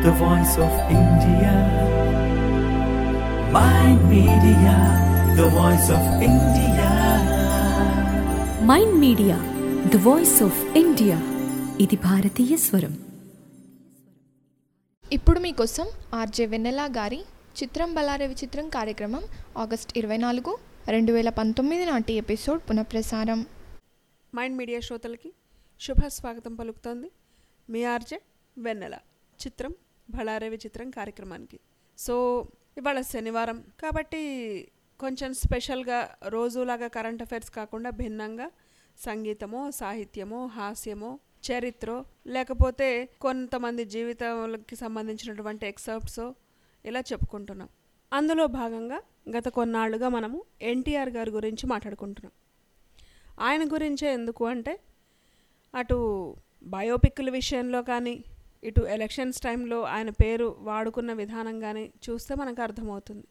the voice of India. My media, the voice of India. Mind media the voice of India ఇది భారతీయ స్వరం ఇప్పుడు మీకోసం RJ వెన్నెల గారి చిత్రం బలారే విచిత్రం కార్యక్రమం ఆగస్ట్ ఇరవై నాలుగు రెండు వేల పంతొమ్మిది నాటి ఎపిసోడ్ పునఃప్రసారం మైండ్ మీడియా శ్రోతలకి శుభ స్వాగతం పలుకుతోంది మీ ఆర్జే వెన్నెల చిత్రం బళారే విచిత్రం కార్యక్రమానికి సో ఇవాళ శనివారం కాబట్టి కొంచెం స్పెషల్గా రోజులాగా కరెంట్ అఫైర్స్ కాకుండా భిన్నంగా సంగీతమో సాహిత్యమో హాస్యమో చరిత్రో లేకపోతే కొంతమంది జీవితాలకి సంబంధించినటువంటి ఎక్సర్ప్ట్సో ఇలా చెప్పుకుంటున్నాం అందులో భాగంగా గత కొన్నాళ్ళుగా మనము ఎన్టీఆర్ గారి గురించి మాట్లాడుకుంటున్నాం ఆయన గురించే ఎందుకు అంటే అటు బయోపిక్ల విషయంలో కానీ ఇటు ఎలక్షన్స్ టైంలో ఆయన పేరు వాడుకున్న విధానం కానీ చూస్తే మనకు అర్థమవుతుంది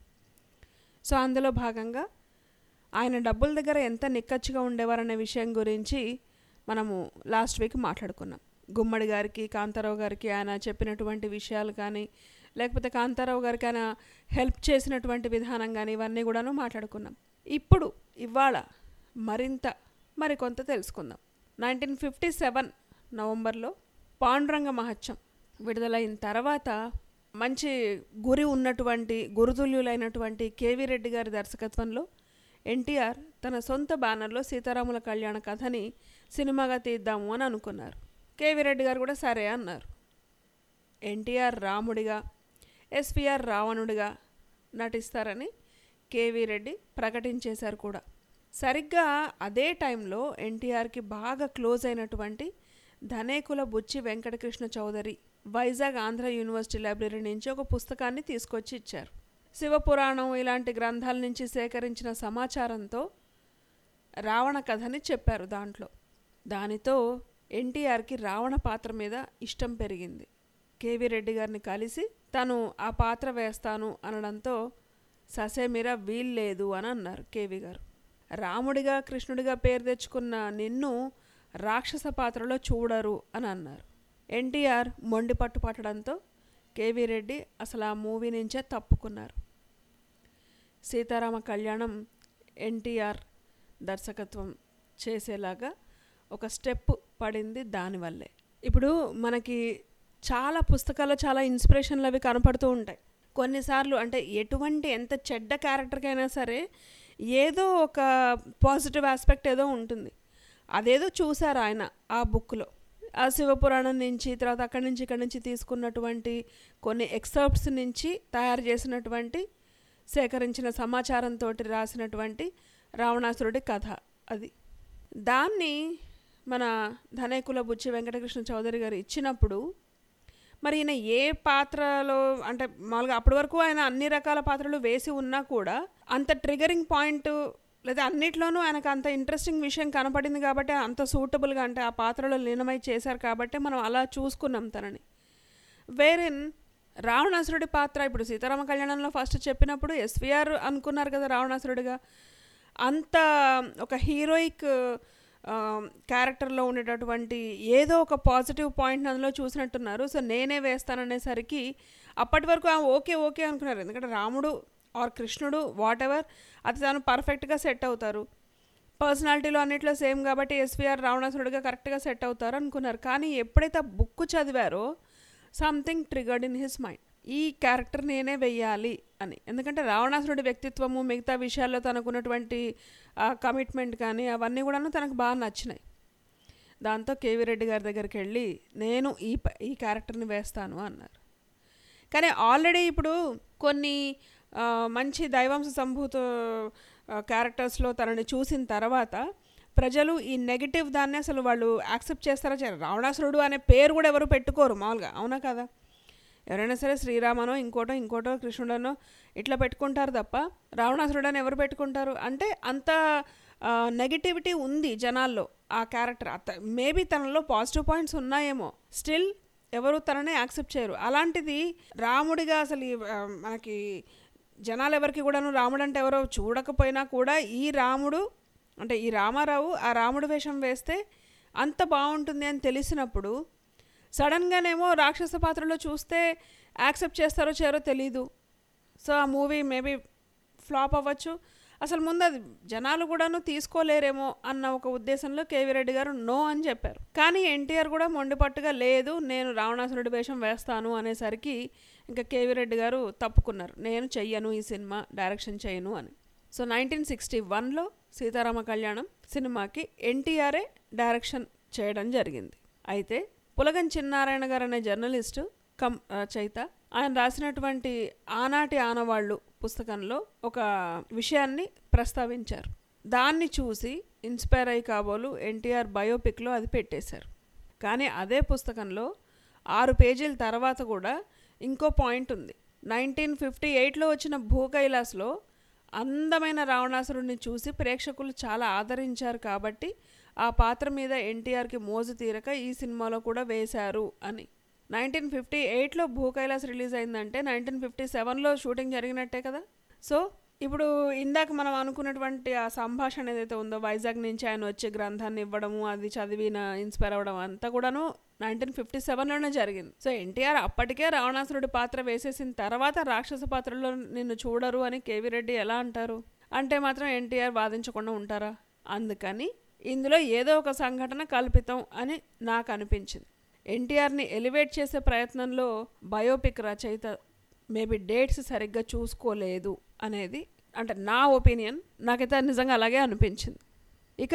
సో అందులో భాగంగా ఆయన డబ్బుల దగ్గర ఎంత నిక్కచ్చిగా ఉండేవారనే విషయం గురించి మనము లాస్ట్ వీక్ మాట్లాడుకున్నాం గుమ్మడి గారికి కాంతారావు గారికి ఆయన చెప్పినటువంటి విషయాలు కానీ లేకపోతే కాంతారావు గారికి ఆయన హెల్ప్ చేసినటువంటి విధానం కానీ ఇవన్నీ కూడాను మాట్లాడుకున్నాం ఇప్పుడు ఇవాళ మరింత మరికొంత తెలుసుకుందాం నైన్టీన్ ఫిఫ్టీ సెవెన్ నవంబర్లో పాండురంగ మహత్యం విడుదలైన తర్వాత మంచి గురి ఉన్నటువంటి గురుతుల్యులైనటువంటి కేవీ రెడ్డి గారి దర్శకత్వంలో ఎన్టీఆర్ తన సొంత బ్యానర్లో సీతారాముల కళ్యాణ కథని సినిమాగా తీద్దాము అని అనుకున్నారు కేవీ రెడ్డి గారు కూడా సరే అన్నారు ఎన్టీఆర్ రాముడిగా ఎస్విఆర్ రావణుడిగా నటిస్తారని కేవీ రెడ్డి ప్రకటించేశారు కూడా సరిగ్గా అదే టైంలో ఎన్టీఆర్కి బాగా క్లోజ్ అయినటువంటి ధనేకుల బుచ్చి వెంకటకృష్ణ చౌదరి వైజాగ్ ఆంధ్ర యూనివర్సిటీ లైబ్రరీ నుంచి ఒక పుస్తకాన్ని తీసుకొచ్చి ఇచ్చారు శివపురాణం ఇలాంటి గ్రంథాల నుంచి సేకరించిన సమాచారంతో రావణ కథని చెప్పారు దాంట్లో దానితో ఎన్టీఆర్కి రావణ పాత్ర మీద ఇష్టం పెరిగింది కేవీ రెడ్డి గారిని కలిసి తను ఆ పాత్ర వేస్తాను అనడంతో ససేమిరా వీల్లేదు అని అన్నారు కేవీ గారు రాముడిగా కృష్ణుడిగా పేరు తెచ్చుకున్న నిన్ను రాక్షస పాత్రలో చూడరు అని అన్నారు ఎన్టీఆర్ మొండి పట్టు పట్టడంతో కేవీ రెడ్డి అసలు ఆ మూవీ నుంచే తప్పుకున్నారు సీతారామ కళ్యాణం ఎన్టీఆర్ దర్శకత్వం చేసేలాగా ఒక స్టెప్ పడింది దానివల్లే ఇప్పుడు మనకి చాలా పుస్తకాల్లో చాలా ఇన్స్పిరేషన్లు అవి కనపడుతూ ఉంటాయి కొన్నిసార్లు అంటే ఎటువంటి ఎంత చెడ్డ క్యారెక్టర్కైనా సరే ఏదో ఒక పాజిటివ్ ఆస్పెక్ట్ ఏదో ఉంటుంది అదేదో చూశారు ఆయన ఆ బుక్లో ఆ శివపురాణం నుంచి తర్వాత అక్కడి నుంచి ఇక్కడి నుంచి తీసుకున్నటువంటి కొన్ని ఎక్సర్ప్ట్స్ నుంచి తయారు చేసినటువంటి సేకరించిన సమాచారంతో రాసినటువంటి రావణాసురుడి కథ అది దాన్ని మన ధనేకుల బుచ్చి వెంకటకృష్ణ చౌదరి గారు ఇచ్చినప్పుడు మరి ఈయన ఏ పాత్రలో అంటే మామూలుగా అప్పటి వరకు ఆయన అన్ని రకాల పాత్రలు వేసి ఉన్నా కూడా అంత ట్రిగరింగ్ పాయింట్ లేదా అన్నిట్లోనూ ఆయనకు అంత ఇంట్రెస్టింగ్ విషయం కనపడింది కాబట్టి అంత సూటబుల్గా అంటే ఆ పాత్రలో లీనమై చేశారు కాబట్టి మనం అలా చూసుకున్నాం తనని వేరెన్ రావణాసురుడి పాత్ర ఇప్పుడు సీతారామ కళ్యాణంలో ఫస్ట్ చెప్పినప్పుడు ఎస్విఆర్ అనుకున్నారు కదా రావణాసురుడిగా అంత ఒక హీరోయిక్ క్యారెక్టర్లో ఉండేటటువంటి ఏదో ఒక పాజిటివ్ పాయింట్ అందులో చూసినట్టున్నారు సో నేనే వేస్తాననేసరికి అప్పటి వరకు ఆ ఓకే ఓకే అనుకున్నారు ఎందుకంటే రాముడు ఆర్ కృష్ణుడు వాట్ ఎవర్ అది తాను పర్ఫెక్ట్గా సెట్ అవుతారు పర్సనాలిటీలో అన్నిట్లో సేమ్ కాబట్టి ఎస్విఆర్ రావణాసురుడిగా కరెక్ట్గా సెట్ అవుతారు అనుకున్నారు కానీ ఎప్పుడైతే ఆ బుక్ చదివారో something triggered in his mind ఈ క్యారెక్టర్ నేనే వెయ్యాలి అని ఎందుకంటే రావణాసురుడి వ్యక్తిత్వము మిగతా విషయాల్లో తనకున్నటువంటి కమిట్మెంట్ కానీ అవన్నీ కూడాను తనకు బాగా నచ్చినాయి దాంతో కేవీ రెడ్డి గారి దగ్గరికి వెళ్ళి నేను ఈ ప- ఈ క్యారెక్టర్ని వేస్తాను అన్నారు కానీ ఆల్రెడీ ఇప్పుడు కొన్ని ఆ, మంచి దైవాంశ సంభూత క్యారెక్టర్స్లో తనని చూసిన తర్వాత ప్రజలు ఈ నెగిటివ్ దాన్ని అసలు వాళ్ళు యాక్సెప్ట్ చేస్తారా చేయరు రావణాసురుడు అనే పేరు కూడా ఎవరు పెట్టుకోరు మామూలుగా అవునా కదా ఎవరైనా సరే శ్రీరామనో ఇంకోటో ఇంకోటో కృష్ణుడనో ఇట్లా పెట్టుకుంటారు తప్ప రావణాసురుడు అని ఎవరు పెట్టుకుంటారు అంటే అంత నెగిటివిటీ ఉంది జనాల్లో ఆ క్యారెక్టర్ అత మేబీ తనలో పాజిటివ్ పాయింట్స్ ఉన్నాయేమో స్టిల్ ఎవరు తనని యాక్సెప్ట్ చేయరు అలాంటిది రాముడిగా అసలు ఈ, ఆ, మనకి జనాలు ఎవరికి కూడాను రాముడు అంటే ఎవరో చూడకపోయినా కూడా ఈ రాముడు అంటే ఈ రామారావు ఆ రాముడు వేషం వేస్తే అంత బాగుంటుంది అని తెలిసినప్పుడు సడన్గానేమో రాక్షస పాత్రలో చూస్తే యాక్సెప్ట్ చేస్తారో చేయరో తెలీదు సో ఆ మూవీ మేబీ ఫ్లాప్ అవ్వచ్చు అసలు ముందు అది జనాలు కూడాను తీసుకోలేరేమో అన్న ఒక ఉద్దేశంలో కేవీ రెడ్డి గారు నో అని చెప్పారు కానీ ఎన్టీఆర్ కూడా మొండిపట్టుగా లేదు నేను రావణాసురుడి వేషం వేస్తాను అనేసరికి ఇంకా కేవీ రెడ్డి గారు తప్పుకున్నారు నేను చెయ్యను ఈ సినిమా డైరెక్షన్ చేయను అని సో నైన్టీన్ సిక్స్టీ వన్లో సీతారామ కళ్యాణం సినిమాకి ఎన్టీఆర్ఏ డైరెక్షన్ చేయడం జరిగింది అయితే పులగన్ చిన్నారాయణ గారు అనే జర్నలిస్టు కం రచయిత ఆయన రాసినటువంటి ఆనాటి ఆనవాళ్ళు పుస్తకంలో ఒక విషయాన్ని ప్రస్తావించారు దాన్ని చూసి ఇన్స్పైర్ అయ్యి కాబోలు ఎన్టీఆర్ బయోపిక్లో అది పెట్టేశారు కానీ అదే పుస్తకంలో ఆరు పేజీల తర్వాత కూడా ఇంకో పాయింట్ ఉంది నైన్టీన్ ఫిఫ్టీ ఎయిట్లో వచ్చిన భూ కైలాస్లో అందమైన రావణాసురుడిని చూసి ప్రేక్షకులు చాలా ఆదరించారు కాబట్టి ఆ పాత్ర మీద ఎన్టీఆర్కి మోజు తీరక ఈ సినిమాలో కూడా వేశారు అని నైన్టీన్ ఫిఫ్టీ ఎయిట్లో భూ కైలాస్ రిలీజ్ అయిందంటే నైన్టీన్ ఫిఫ్టీ సెవెన్లో షూటింగ్ జరిగినట్టే కదా సో ఇప్పుడు ఇందాక మనం అనుకున్నటువంటి ఆ సంభాషణ ఏదైతే ఉందో వైజాగ్ నుంచి ఆయన వచ్చే గ్రంథాన్ని ఇవ్వడము అది చదివిన ఇన్స్పైర్ అవ్వడం అంతా కూడాను నైన్టీన్ ఫిఫ్టీ సెవెన్లోనే జరిగింది సో ఎన్టీఆర్ అప్పటికే రావణాసురుడి పాత్ర వేసేసిన తర్వాత రాక్షస పాత్రలో నిన్ను చూడరు అని కేవీ రెడ్డి ఎలా అంటారు అంటే మాత్రం ఎన్టీఆర్ వాదించకుండా ఉంటారా అందుకని ఇందులో ఏదో ఒక సంఘటన కల్పితం అని నాకు అనిపించింది ఎన్టీఆర్ని ఎలివేట్ చేసే ప్రయత్నంలో బయోపిక్ రచయిత మేబీ డేట్స్ సరిగ్గా చూసుకోలేదు అనేది అంటే నా ఒపీనియన్ నాకైతే నిజంగా అలాగే అనిపించింది ఇక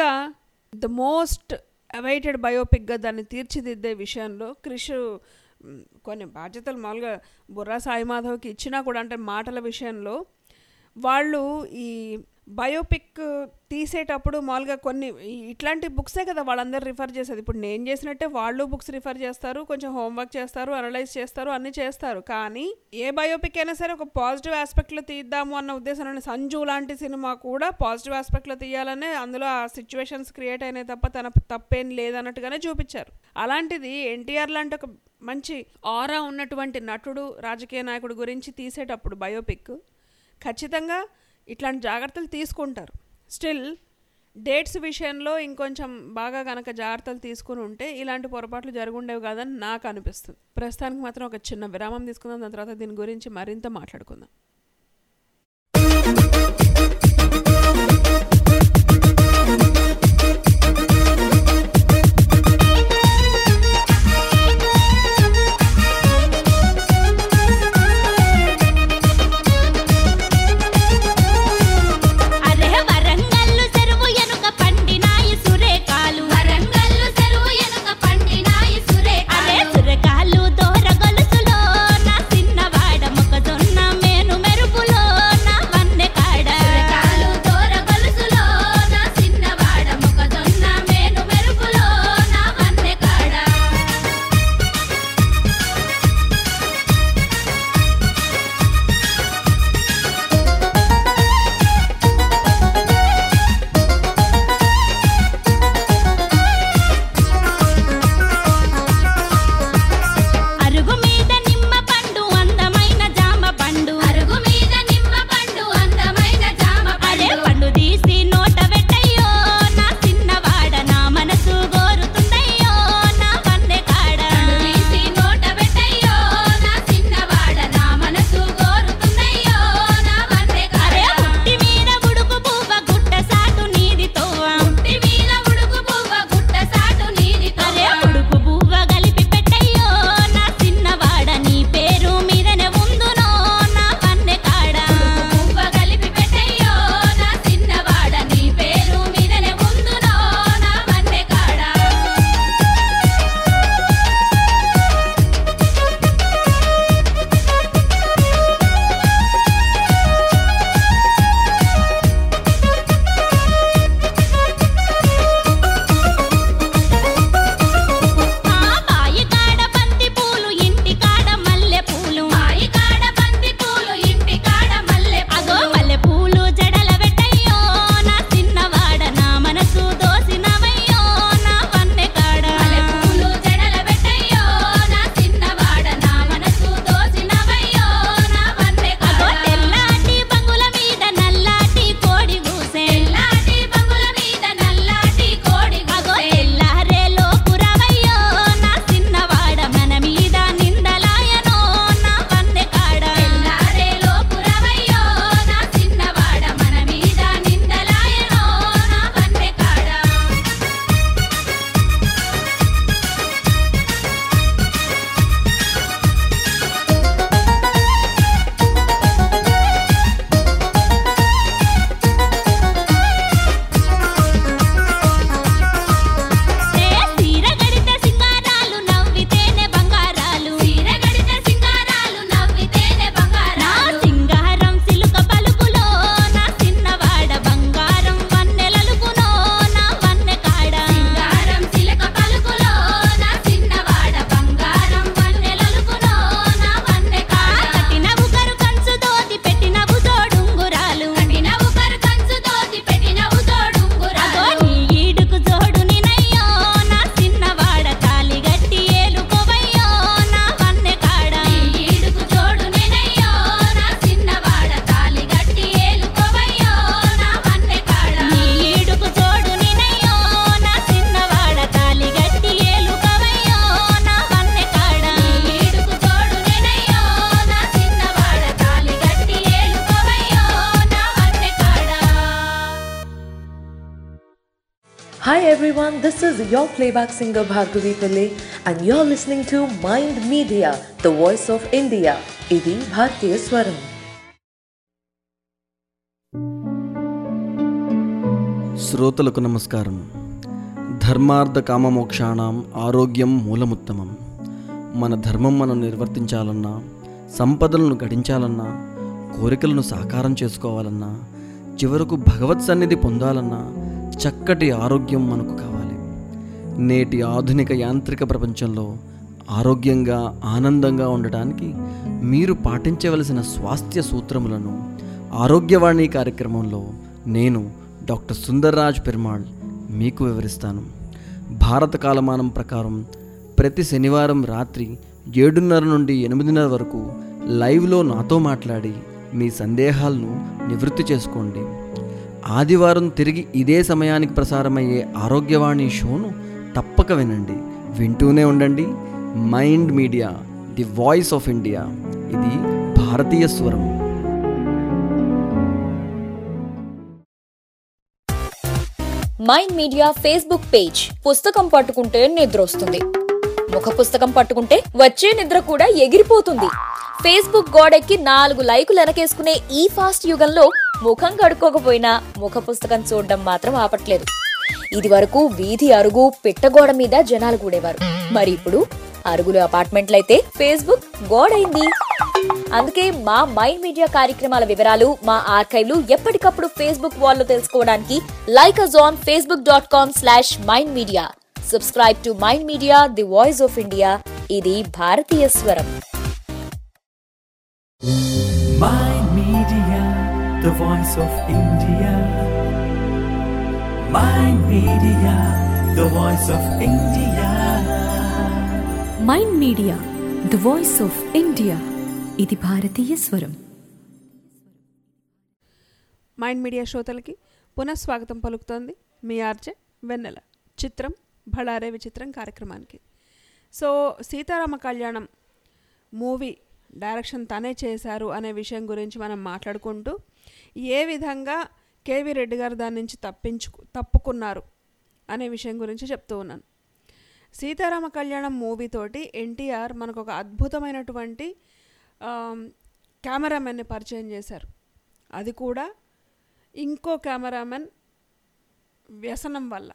ద మోస్ట్ అవైటెడ్ బయోపిక్గా దాన్ని తీర్చిదిద్దే విషయంలో క్రిష్ మ్, కొన్ని బాధ్యతలు మామూలుగా బుర్రా సాయి మాధవ్కి ఇచ్చినా కూడా అంటే మాటల విషయంలో వాళ్ళు ఈ బయోపిక్ తీసేటప్పుడు మామూలుగా కొన్ని ఈ- ఇట్లాంటి బుక్సే కదా వాళ్ళందరూ రిఫర్ చేసేది ఇప్పుడు నేను చేసినట్టే వాళ్ళు బుక్స్ రిఫర్ చేస్తారు కొంచెం హోంవర్క్ చేస్తారు అనలైజ్ చేస్తారు అన్నీ చేస్తారు కానీ ఏ బయోపిక్ అయినా సరే ఒక పాజిటివ్ ఆస్పెక్ట్లో తీద్దాము అన్న ఉద్దేశంలో సంజు లాంటి సినిమా కూడా పాజిటివ్ ఆస్పెక్ట్లో తీయాలనే అందులో ఆ సిచ్యువేషన్స్ క్రియేట్ అయినాయి తప్ప తన తప్పేం లేదన్నట్టుగానే చూపించారు అలాంటిది ఎన్టీఆర్ లాంటి ఒక మంచి ఆరా ఉన్నటువంటి నటుడు రాజకీయ నాయకుడు గురించి తీసేటప్పుడు బయోపిక్ ఖచ్చితంగా ఇట్లాంటి జాగ్రత్తలు తీసుకుంటారు స్టిల్ డేట్స్ విషయంలో ఇంకొంచెం బాగా గనక జాగ్రత్తలు తీసుకుని ఉంటే ఇలాంటి పొరపాట్లు జరుగుండేవి కాదని నాకు అనిపిస్తుంది ప్రస్తుతానికి మాత్రం ఒక చిన్న విరామం తీసుకుందాం దాని తర్వాత దీని గురించి మరింత మాట్లాడుకుందాం అరే వరంగల్లు చెరువు ఎనుక పండినాయి సురేకాలు వరంగల్లు చెరువు ఎనుక పండినాయి అరే సురేకాలు సురేకాలు దోర గొలుసులో నా చిన్నవాడ మొక్కజొన్న మేను Hi everyone, this is your playback singer Bhargavi Pillai and you're listening to Mind Media, the voice of India. ఇది భారతీయ స్వరం శ్రోతలకు నమస్కారం ధర్మార్థ కామమోక్షాణం ఆరోగ్యం మూలముత్తమం మన ధర్మం మనం నిర్వర్తించాలన్నా సంపదలను గడించాలన్నా కోరికలను సాకారం చేసుకోవాలన్నా చివరకు భగవత్ సన్నిధి పొందాలన్నా చక్కటి ఆరోగ్యం మనకు కావాలి నేటి ఆధునిక యాంత్రిక ప్రపంచంలో ఆరోగ్యంగా ఆనందంగా ఉండటానికి మీరు పాటించవలసిన స్వాస్థ్య సూత్రములను ఆరోగ్యవాణి కార్యక్రమంలో నేను డాక్టర్ సుందర్రాజ్ పెరుమాళ్ మీకు వివరిస్తాను భారత కాలమానం ప్రకారం ప్రతి శనివారం రాత్రి ఏడున్నర నుండి ఎనిమిదిన్నర వరకు లైవ్లో నాతో మాట్లాడి మీ సందేహాలను నివృత్తి చేసుకోండి ఆదివారం తిరిగి ఇదే సమయానికి ప్రసారమయ్యే ఆరోగ్యవాణి షోను తప్పక వినండి వింటూనే ఉండండి mind media the voice of India ఇది భారతీయ స్వరం మైండ్ మీడియా ఫేస్బుక్ పేజ్ పుస్తకం పట్టుకుంటే నిద్ర వస్తుంది ముఖ పుస్తకం పట్టుకుంటే వచ్చే నిద్ర కూడా ఎగిరిపోతుంది ఫేస్బుక్ గోడెక్కి నాలుగు లైకులు వెనకేసుకునే ఈ ఫాస్ట్ యుగంలో ముఖం కడుక్కోకపోయినా ముఖ పుస్తకం చూడడం మాత్రం ఆపట్లేదు ఇది వరకు వీధి అరుగు పిట్టగోడ మీద జనాలు కూడేవారు మరి ఇప్పుడు అరుగులు అపార్ట్మెంట్లయితే ఫేస్బుక్ గోడైంది అందుకే మా మైండ్ మీడియా కార్యక్రమాల వివరాలు మా ఆర్కైవ్లు ఎప్పటికప్పుడు ఫేస్బుక్ వాల్లో తెలుసుకోవడానికి like us on Facebook dot com slash mind media subscribe to mind media the voice of India ఇది భారతీయ స్వరం Mind Media, the voice of India. Mind Media, the voice of India. Mind media the voice of India ఇది భారతీయ స్వరం mind media శ్రోతలకి పునఃస్వాగతం పలుకుతోంది మీ RJ వెన్నెల చిత్రం భళారే విచిత్రం కార్యక్రమానికి సో సీతారామ కళ్యాణం మూవీ డైరెక్షన్ తనే చేశారు అనే విషయం గురించి మనం మాట్లాడుకుంటూ ఏ విధంగా కేవి రెడ్డి గారు దాని నుంచి తప్పించు తప్పుకున్నారు అనే విషయం గురించి చెప్తూ ఉన్నాను సీతారామ కళ్యాణం మూవీ తోటి ఎన్టీఆర్ మనకు ఒక అద్భుతమైనటువంటి ఆమ్, కెమెరామెన్ని పరిచయం చేశారు అది కూడా ఇంకో కెమెరామెన్ వ్యసనం వల్ల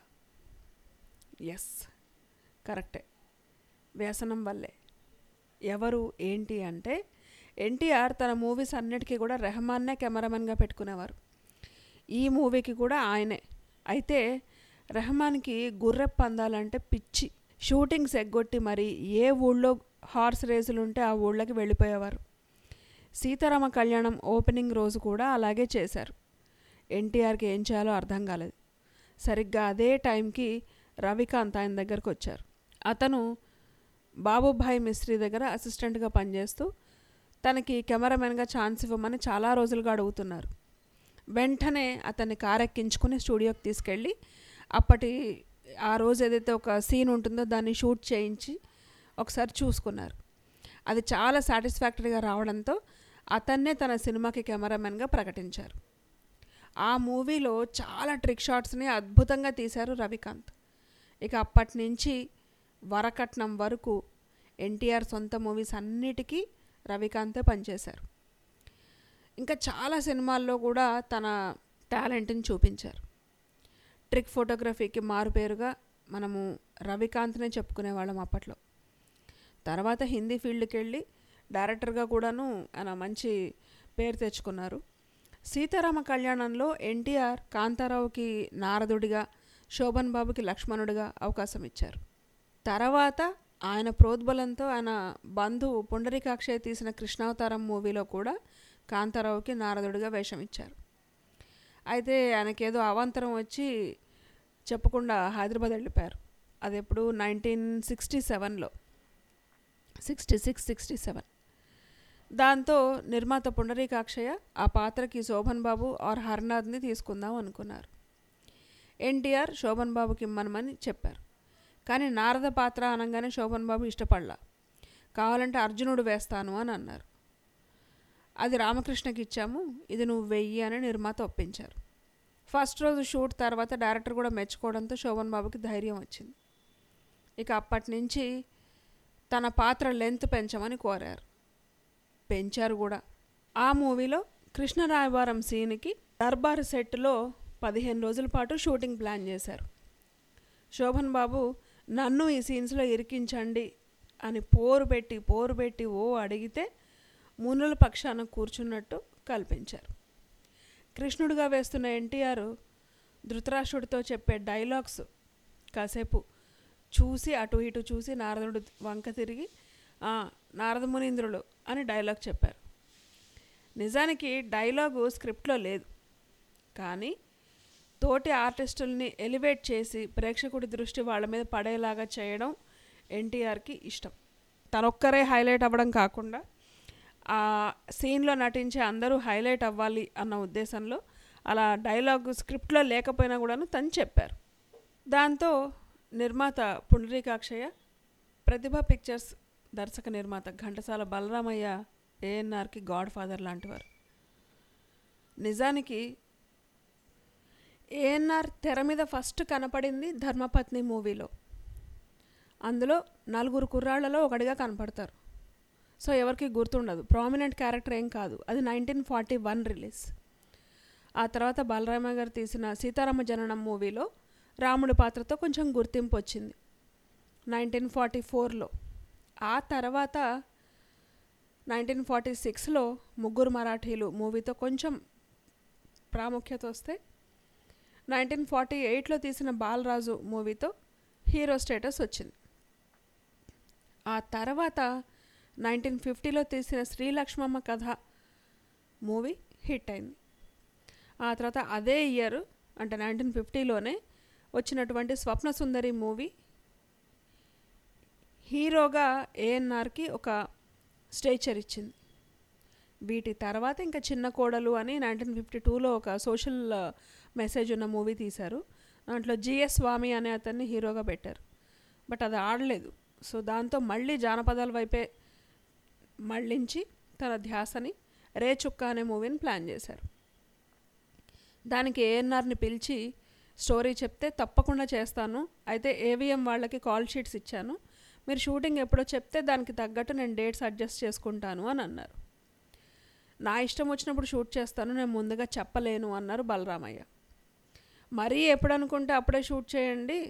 ఎస్ కరెక్టే వ్యసనం వల్లే ఎవరు ఏంటి అంటే ఎన్టీఆర్ తన మూవీస్ అన్నిటికీ కూడా రెహమాన్నే కెమెరామెన్గా పెట్టుకునేవారు ఈ మూవీకి కూడా ఆయనే అయితే రెహమాన్కి గుర్రె పందాలంటే పిచ్చి షూటింగ్స్ ఎగ్గొట్టి మరి ఏ ఊళ్ళో హార్స్ రేసులు ఉంటే ఆ ఊళ్ళకి వెళ్ళిపోయేవారు సీతారామ కళ్యాణం ఓపెనింగ్ రోజు కూడా అలాగే చేశారు ఎన్టీఆర్కి ఏం చేయాలో అర్థం కాలేదు సరిగ్గా అదే టైంకి రవికాంత్ ఆయన దగ్గరకు వచ్చారు అతను బాబుభాయ్ మిస్త్రీ దగ్గర అసిస్టెంట్గా పనిచేస్తూ తనకి కెమెరామెన్గా ఛాన్స్ ఇవ్వమని చాలా రోజులుగా అడుగుతున్నారు వెంటనే అతన్ని కారెక్కించుకుని స్టూడియోకి తీసుకెళ్ళి అప్పటి ఆ రోజు ఏదైతే ఒక సీన్ ఉంటుందో దాన్ని షూట్ చేయించి ఒకసారి చూసుకున్నారు అది చాలా సాటిస్ఫాక్టరీగా రావడంతో అతన్నే తన సినిమాకి కెమెరామెన్గా ప్రకటించారు ఆ మూవీలో చాలా ట్రిక్ షాట్స్ని అద్భుతంగా తీశారు రవికాంత్ ఇక అప్పటి నుంచి వరకట్నం వరకు ఎన్టీఆర్ సొంత మూవీస్ అన్నిటికీ రవికాంతే పనిచేశారు ఇంకా చాలా సినిమాల్లో కూడా తన టాలెంట్ని చూపించారు ట్రిక్ ఫోటోగ్రఫీకి మారుపేరుగా మనము రవికాంత్నే చెప్పుకునేవాళ్ళం అప్పట్లో తర్వాత హిందీ ఫీల్డ్కి వెళ్ళి డైరెక్టర్గా కూడాను ఆయన మంచి పేరు తెచ్చుకున్నారు సీతారామ కళ్యాణంలో ఎన్టీఆర్ కాంతారావుకి నారదుడిగా శోభన్ బాబుకి లక్ష్మణుడిగా అవకాశం ఇచ్చారు తర్వాత ఆయన ప్రోద్బలంతో ఆయన బంధువు పుండరీకాక్షయ్య తీసిన కృష్ణావతారం మూవీలో కూడా కాంతారావుకి నారదుడిగా వేషం ఇచ్చారు అయితే ఆయనకేదో అవాంతరం వచ్చి చెప్పకుండా హైదరాబాద్ వెళ్ళిపోయారు అది ఎప్పుడు నైన్టీన్ సిక్స్టీ సెవెన్లో సిక్స్టీ సిక్స్ సిక్స్టీ సెవెన్ దాంతో నిర్మాత పుండరీకాక్షయ్య ఆ పాత్రకి శోభన్ బాబు ఆర్ హర్నాథ్ని తీసుకుందాం అనుకున్నారు ఎన్టీఆర్ శోభన్ బాబుకి ఇమ్మనమని చెప్పారు కానీ నారద పాత్ర అనగానే శోభన్ బాబు ఇష్టపడలా కావాలంటే అర్జునుడు వేస్తాను అని అన్నారు అది రామకృష్ణకి ఇచ్చాము ఇది నువ్వు వెయ్యి అని నిర్మాత ఒప్పించారు ఫస్ట్ రోజు షూట్ తర్వాత డైరెక్టర్ కూడా మెచ్చుకోవడంతో శోభన్ బాబుకి ధైర్యం వచ్చింది ఇక అప్పటి నుంచి తన పాత్ర లెంత్ పెంచమని కోరారు పెంచారు కూడా ఆ మూవీలో కృష్ణరాయవారం సీన్కి దర్బార్ సెట్లో పదిహేను రోజుల పాటు షూటింగ్ ప్లాన్ చేశారు శోభన్ బాబు నన్ను ఈ సీన్స్లో ఇరికించండి అని పోరు పెట్టి పోరు పెట్టి ఓ అడిగితే మునుల పక్షాన కూర్చున్నట్టు కల్పించారు కృష్ణుడిగా వేస్తున్న ఎన్టీఆర్ ధృతరాష్ట్రుడితో చెప్పే డైలాగ్స్ కాసేపు చూసి అటు ఇటు చూసి నారదుడు వంక తిరిగి "ఆ, నారద మునీంద్రుడు అని డైలాగ్ చెప్పారు నిజానికి డైలాగు స్క్రిప్ట్లో లేదు కానీ తోటి ఆర్టిస్టుల్ని ఎలివేట్ చేసి ప్రేక్షకుడి దృష్టి వాళ్ళ మీద పడేలాగా చేయడం ఎన్టీఆర్కి ఇష్టం తనొక్కరే హైలైట్ అవ్వడం కాకుండా ఆ సీన్లో నటించే అందరూ హైలైట్ అవ్వాలి అన్న ఉద్దేశంలో అలా డైలాగ్ స్క్రిప్ట్లో లేకపోయినా కూడాను తను చెప్పారు దాంతో నిర్మాత పుండరీకాక్షయ్య ప్రతిభ పిక్చర్స్ దర్శక నిర్మాత ఘంటసాల బలరామయ్య ఏఎన్ఆర్కి గాడ్ ఫాదర్ లాంటివారు నిజానికి ఏఎన్ఆర్ తెర మీద ఫస్ట్ కనపడింది ధర్మపత్ని మూవీలో అందులో నలుగురు కుర్రాళ్లలో ఒకటిగా కనపడతారు సో ఎవరికి గుర్తుండదు ప్రామినెంట్ క్యారెక్టర్ ఏం కాదు అది నైన్టీన్ ఫార్టీ వన్ రిలీజ్ ఆ తర్వాత బాలరామ గారు తీసిన సీతారామ జననం మూవీలో రాముడి పాత్రతో కొంచెం గుర్తింపు వచ్చింది నైన్టీన్ ఫార్టీ ఫోర్లో ఆ తర్వాత నైన్టీన్ ఫార్టీ సిక్స్లో ముగ్గురు మరాఠీలు మూవీతో కొంచెం ప్రాముఖ్యత వస్తే నైన్టీన్ ఫార్టీ ఎయిట్లో తీసిన బాలరాజు మూవీతో హీరో స్టేటస్ వచ్చింది ఆ తర్వాత నైన్టీన్ ఫిఫ్టీలో తీసిన శ్రీలక్ష్మమ్మ కథ మూవీ హిట్ అయింది ఆ తర్వాత అదే ఇయర్ అంటే నైన్టీన్ ఫిఫ్టీలోనే వచ్చినటువంటి స్వప్న సుందరి మూవీ హీరోగా ఏఎన్ఆర్కి ఒక స్టేచర్ ఇచ్చింది వీటి తర్వాత ఇంకా చిన్న కోడలు అని నైన్టీన్ ఫిఫ్టీ టూలో ఒక సోషల్ మెసేజ్ ఉన్న మూవీ తీశారు దాంట్లో జిఎస్ స్వామి అనే అతన్ని హీరోగా పెట్టారు బట్ అది ఆడలేదు సో దాంతో మళ్ళీ జానపదాల వైపే మళ్ళించి తన ధ్యాసని రే చుక్క అనే మూవీని ప్లాన్ చేశారు దానికి ఏఎన్ఆర్ని పిలిచి స్టోరీ చెప్తే తప్పకుండా చేస్తాను అయితే ఏవిఎం వాళ్ళకి కాల్ షీట్స్ ఇచ్చాను మీరు షూటింగ్ ఎప్పుడో చెప్తే దానికి తగ్గట్టు నేను డేట్స్ అడ్జస్ట్ చేసుకుంటాను అని అన్నారు నా ఇష్టం వచ్చినప్పుడు షూట్ చేస్తాను నేను ముందుగా చెప్పలేను అన్నారు బలరామయ్య మరీ ఎప్పుడు అనుకుంటే అప్పుడే షూట్ చేయండి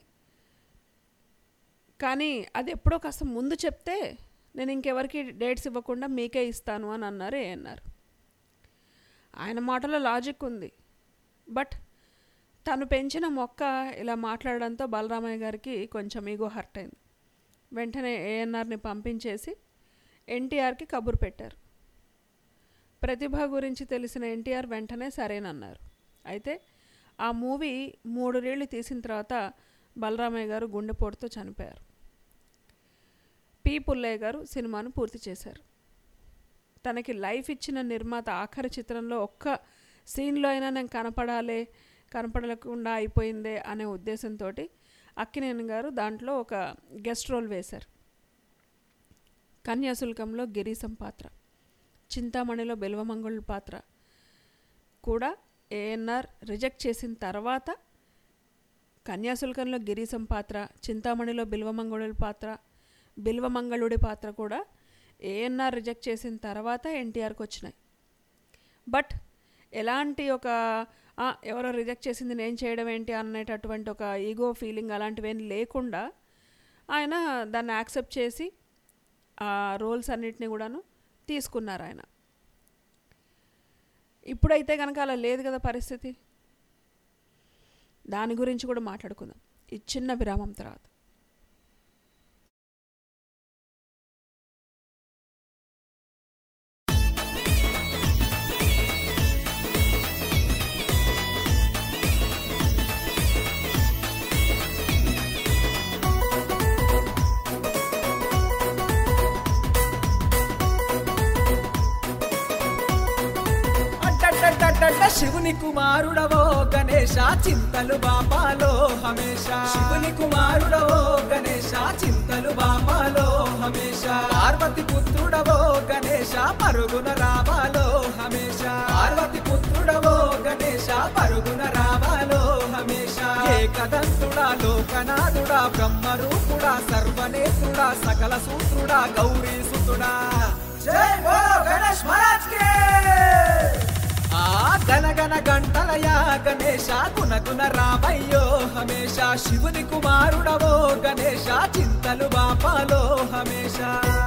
కానీ అది ఎప్పుడో కాస్త ముందు చెప్తే నేను ఇంకెవరికి డేట్స్ ఇవ్వకుండా మీకే ఇస్తాను అని అన్నారు ఏఎన్ఆర్ ఆయన మాటలో లాజిక్ ఉంది బట్ తను పెంచిన మొక్క ఇలా మాట్లాడడంతో బలరామయ్య గారికి కొంచెం ఈగో హర్ట్ అయింది వెంటనే ఏఎన్ఆర్ని పంపించేసి ఎన్టీఆర్కి కబురు పెట్టారు ప్రతిభ గురించి తెలిసిన ఎన్టీఆర్ వెంటనే సరేనన్నారు అయితే ఆ మూవీ మూడు రీళ్లు తీసిన తర్వాత బలరామయ్య గారు గుండెపోటుతో చనిపోయారు పి పుల్లయ్య గారు సినిమాను పూర్తి చేశారు తనకి లైఫ్ ఇచ్చిన నిర్మాత ఆఖరి చిత్రంలో ఒక్క సీన్లో అయినా నేను కనపడాలే కనపడకుండా అయిపోయిందే అనే ఉద్దేశంతో అక్కినేని గారు దాంట్లో ఒక గెస్ట్ రోల్ వేశారు కన్యాశుల్కంలో గిరీశం పాత్ర చింతామణిలో బెల్వమంగళుల పాత్ర కూడా ఏఎన్ఆర్ రిజెక్ట్ చేసిన తర్వాత కన్యాశుల్కంలో గిరీశం పాత్ర చింతామణిలో బిల్వమంగళుడి పాత్ర బిల్వమంగళుడి పాత్ర కూడా ఏఎన్ఆర్ రిజెక్ట్ చేసిన తర్వాత ఎన్టీఆర్కి వచ్చినాయి బట్ ఎలాంటి ఒక "ఆ, ఎవరో రిజెక్ట్ చేసింది నేను చేయడం ఏంటి అనేటటువంటి ఒక ఈగో ఫీలింగ్ అలాంటివేం లేకుండా ఆయన దాన్ని యాక్సెప్ట్ చేసి ఆ రోల్స్ అన్నిటిని కూడాను తీసుకున్నారు ఆయన ఇప్పుడైతే కనుక అలా లేదు కదా పరిస్థితి దాని గురించి కూడా మాట్లాడుకుందాం ఈ చిన్న విరామం తర్వాత అడ్డడ్డడ్డడ్డ శివుని కుమారుడవో గణేశ చింతలు బాపాలో హమేష శివుని కుమారుడవో గణేశ చింతలు బాపాలో హమేష పార్వతి పుత్రుడవో గణేశ పరుగున రావాలో హమేష పార్వతి పుత్రుడవో గణేశ పరుగున రావాలో లోకనాథుడా బ్రహ్మరూపుడా సర్వనేత్రుడా సకల సూత్రుడా గౌరీ సుతుడా జై బోలో గణేష్ మహారాజ్ కే ఆ గనగన గంటలయా గణేశ గుణగుణ రామయ్యో హమేష శివుని కుమారుడవో గణేశ చింతలు బాపాలో హమేష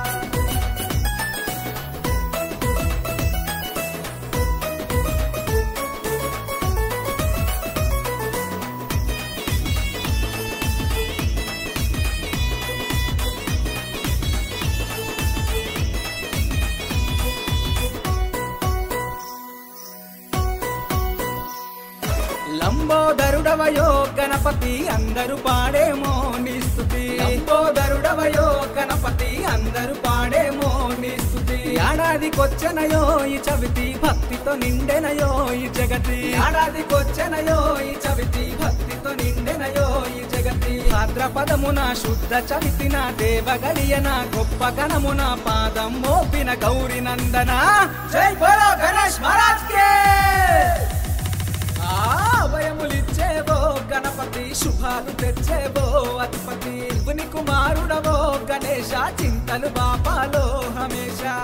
లంబోదరుడవయో గణపతి అందరు పాడేమో నీ స్తుతి లంబోదరుడవయో గణపతి అందరు పాడేమో నీ స్తుతి ఏడాదికొచ్చనయో ఈ చవితి భక్తితో నిండెనయో ఈ జగతి ఏడాదికొచ్చనయో ఈ చవితి భక్తితో నిండెనయో ఈ జగతి భాద్రపదమున శుద్ధ చవితిన దేవగడియన గొప్ప గణమున పాదం మోపిన గౌరి నందన జై బోలో గణేష్ మహారాజ్ కే ఆ భయములిచ్చేవో గణపతి శుభాలు తెచ్చేవో అధిపతి శివుని కుమారుడవో గణేశ చింతలు బాపాలో హమేషా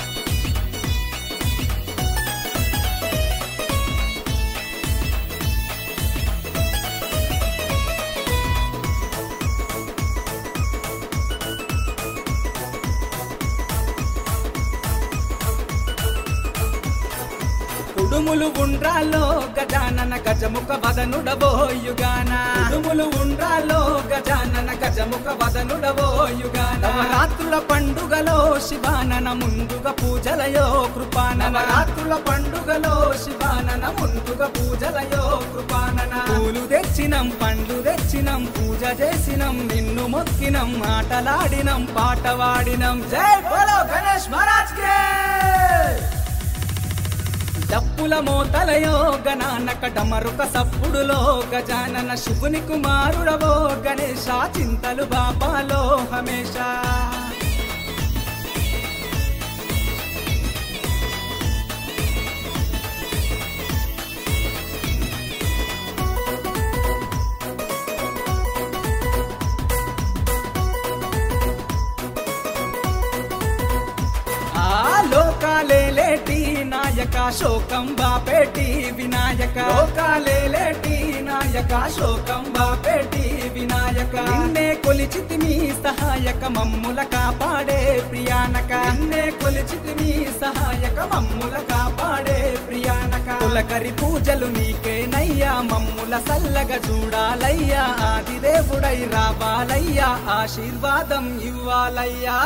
కుడుములు ఉండ్రాలో గజానన గజముఖ వదనుడవో యుగాన కుడుములు ఉండ్రాలో గజానన గజముఖ వదనుడవో యుగాన నవరాత్రుల పండుగలో శివానన ముందుగా పూజలయో కృపాన నవరాత్రుల పండుగలో శివానన ముందుగా పూజలయో కృపానన పూలు తెచ్చినం పండ్లు తెచ్చినం పూజ చేసినం నిన్ను మొక్కినం ఆటలాడినం పాట వాడినం జై బోలో గణేష్ మహారాజ్ కే డప్పుల మోతలయో గణానక డమరుక సప్పుడులో గజానన శివుని కుమారుడవో గణేశ చింతలు బాపాలో హమేషా ఆ లోకాలేలేటి నాయక శోకం బాపేటి వినాయక లోకాలేలేటి నాయక శోకం బాపేటి వినాయక నిన్నే కొలిచితిని సహాయక మమ్ముల కాపాడే ప్రియానక నిన్నే కొలిచితిని సహాయక మమ్ముల కాపాడే ప్రియానక కులకరి పూజలు నీకేనయ్యా మమ్ముల సల్లగా చూడాలయ్యా ఆదిదేవుడై రావాలయ్యా ఆశీర్వాదం ఇవ్వాలయ్యా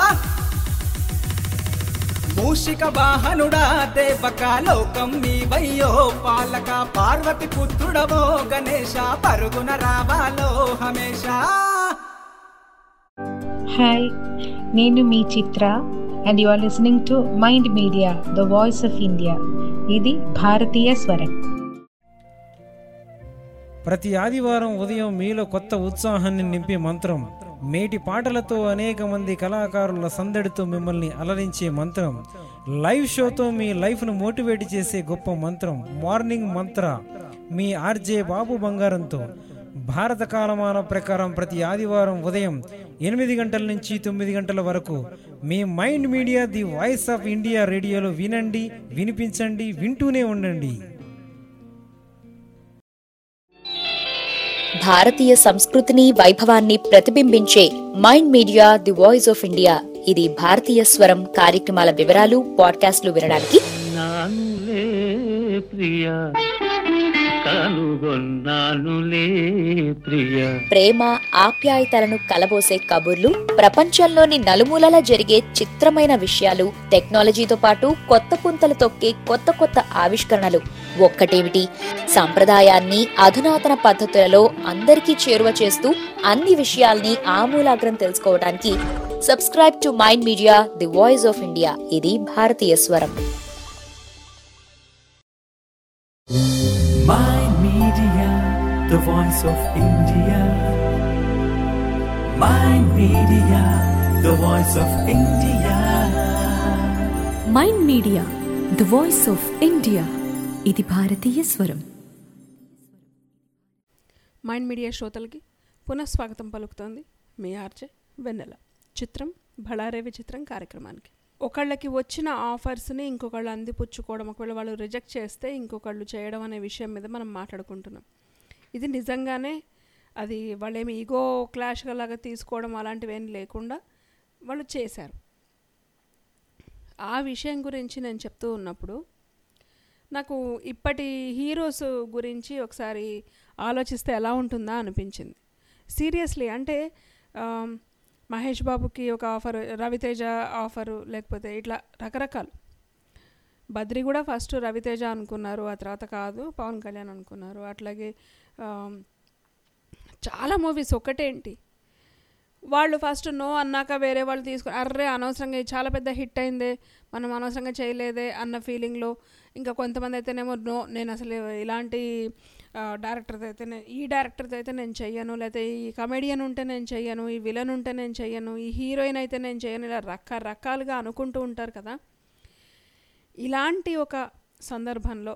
మూషిక వాహనుడా దేవక లోకం నీవయ్యో పాలక పార్వతి పుత్రుడవో గణేశ పరుగున రావాలో హమేషా హాయ్ నేను మీ Chitra and you are listening to mind media the voice of India ఇది భారతీయ స్వరం ప్రతి ఆదివారం ఉదయం మీలో కొత్త ఉత్సాహాన్ని నింపే మంత్రం మేటి పాటలతో అనేక మంది కళాకారుల సందడితో మిమ్మల్ని అలరించే మంత్రం లైవ్ షోతో మీ లైఫ్ను మోటివేట్ చేసే గొప్ప మంత్రం మార్నింగ్ మంత్ర మీ ఆర్జే బాబు బంగారంతో భారత కాలమాన ప్రకారం ప్రతి ఆదివారం ఉదయం ఎనిమిది గంటల నుంచి తొమ్మిది గంటల వరకు మీ mind media the voice of India రేడియోలో వినండి వినిపించండి వింటూనే ఉండండి భారతీయ సంస్కృతిని వైభవాన్ని ప్రతిబింబించే mind media the voice of India ఇది భారతీయ స్వరం కార్యక్రమాల వివరాలు పాడ్కాస్ట్లు వినడానికి నానులే ప్రియ కనుగొన్నానులే ప్రియ ప్రేమ ఆప్యాయతలను కలబోసే కబుర్లు ప్రపంచంలోని నలుమూలల జరిగే చిత్రమైన విషయాలు టెక్నాలజీతో పాటు కొత్త పుంతలు తొక్కే కొత్త కొత్త ఆవిష్కరణలు ఒక్కటేమిటి సాంప్రదాయాన్ని అధునాతన పద్ధతులలో అందరికీ చేరువ చేస్తూ అన్ని విషయాల్ని ఆమూలాగ్రం తెలుసుకోవడానికి subscribe to mind media the voice of India ఇది భారతీయ స్వరం Mind Media, the voice of India. Mind Media, the voice of India. Mind media the voice of India ఇది భారతీయ స్వరం మైండ్ మీడియా శ్రోతలకి పునఃస్వాగతం పలుకుతోంది మీ ఆర్జే వెన్నెల చిత్రం బళారే విచిత్రం కార్యక్రమానికి ఒకళ్ళకి వచ్చిన ఆఫర్స్ని ఇంకొకళ్ళు అందిపుచ్చుకోవడం ఒకవేళ వాళ్ళు రిజెక్ట్ చేస్తే ఇంకొకళ్ళు చేయడం అనే విషయం మీద మనం మాట్లాడుకుంటున్నాం ఇది నిజంగానే అది వాళ్ళేమి ఈగో క్లాష్ లాగా తీసుకోవడం అలాంటివి ఏం లేకుండా వాళ్ళు చేశారు ఆ విషయం గురించి నేను చెప్తూ ఉన్నప్పుడు నాకు ఇప్పటి హీరోస్ గురించి ఒకసారి ఆలోచిస్తే ఎలా ఉంటుందా అనిపించింది సీరియస్లీ అంటే ఆమ్, మహేష్ బాబుకి ఒక ఆఫర్ రవితేజ ఆఫరు లేకపోతే ఇట్లా రకరకాలు బద్రి కూడా ఫస్ట్ రవితేజ అనుకున్నారు ఆ తర్వాత కాదు పవన్ కళ్యాణ్ అనుకున్నారు అట్లాగే ఆమ్, చాలా మూవీస్ ఒకటేంటి వాళ్ళు ఫస్ట్ నో అన్నాక వేరే వాళ్ళు తీసుకు అర్రే అనవసరంగా ఇది చాలా పెద్ద హిట్ అయిందే మనం అనవసరంగా చేయలేదే అన్న ఫీలింగ్లో ఇంకా కొంతమంది అయితేనేమో నో నేను అసలు ఇలాంటి డైరెక్టర్తో అయితే నేను ఈ డైరెక్టర్తో అయితే నేను చెయ్యను లేకపోతే ఈ కమెడియన్ ఉంటే నేను చెయ్యను ఈ విలన్ ఉంటే నేను చెయ్యను ఈ హీరోయిన్ అయితే నేను చెయ్యను ఇలా రకరకాలుగా అనుకుంటూ ఉంటారు కదా ఇలాంటి ఒక సందర్భంలో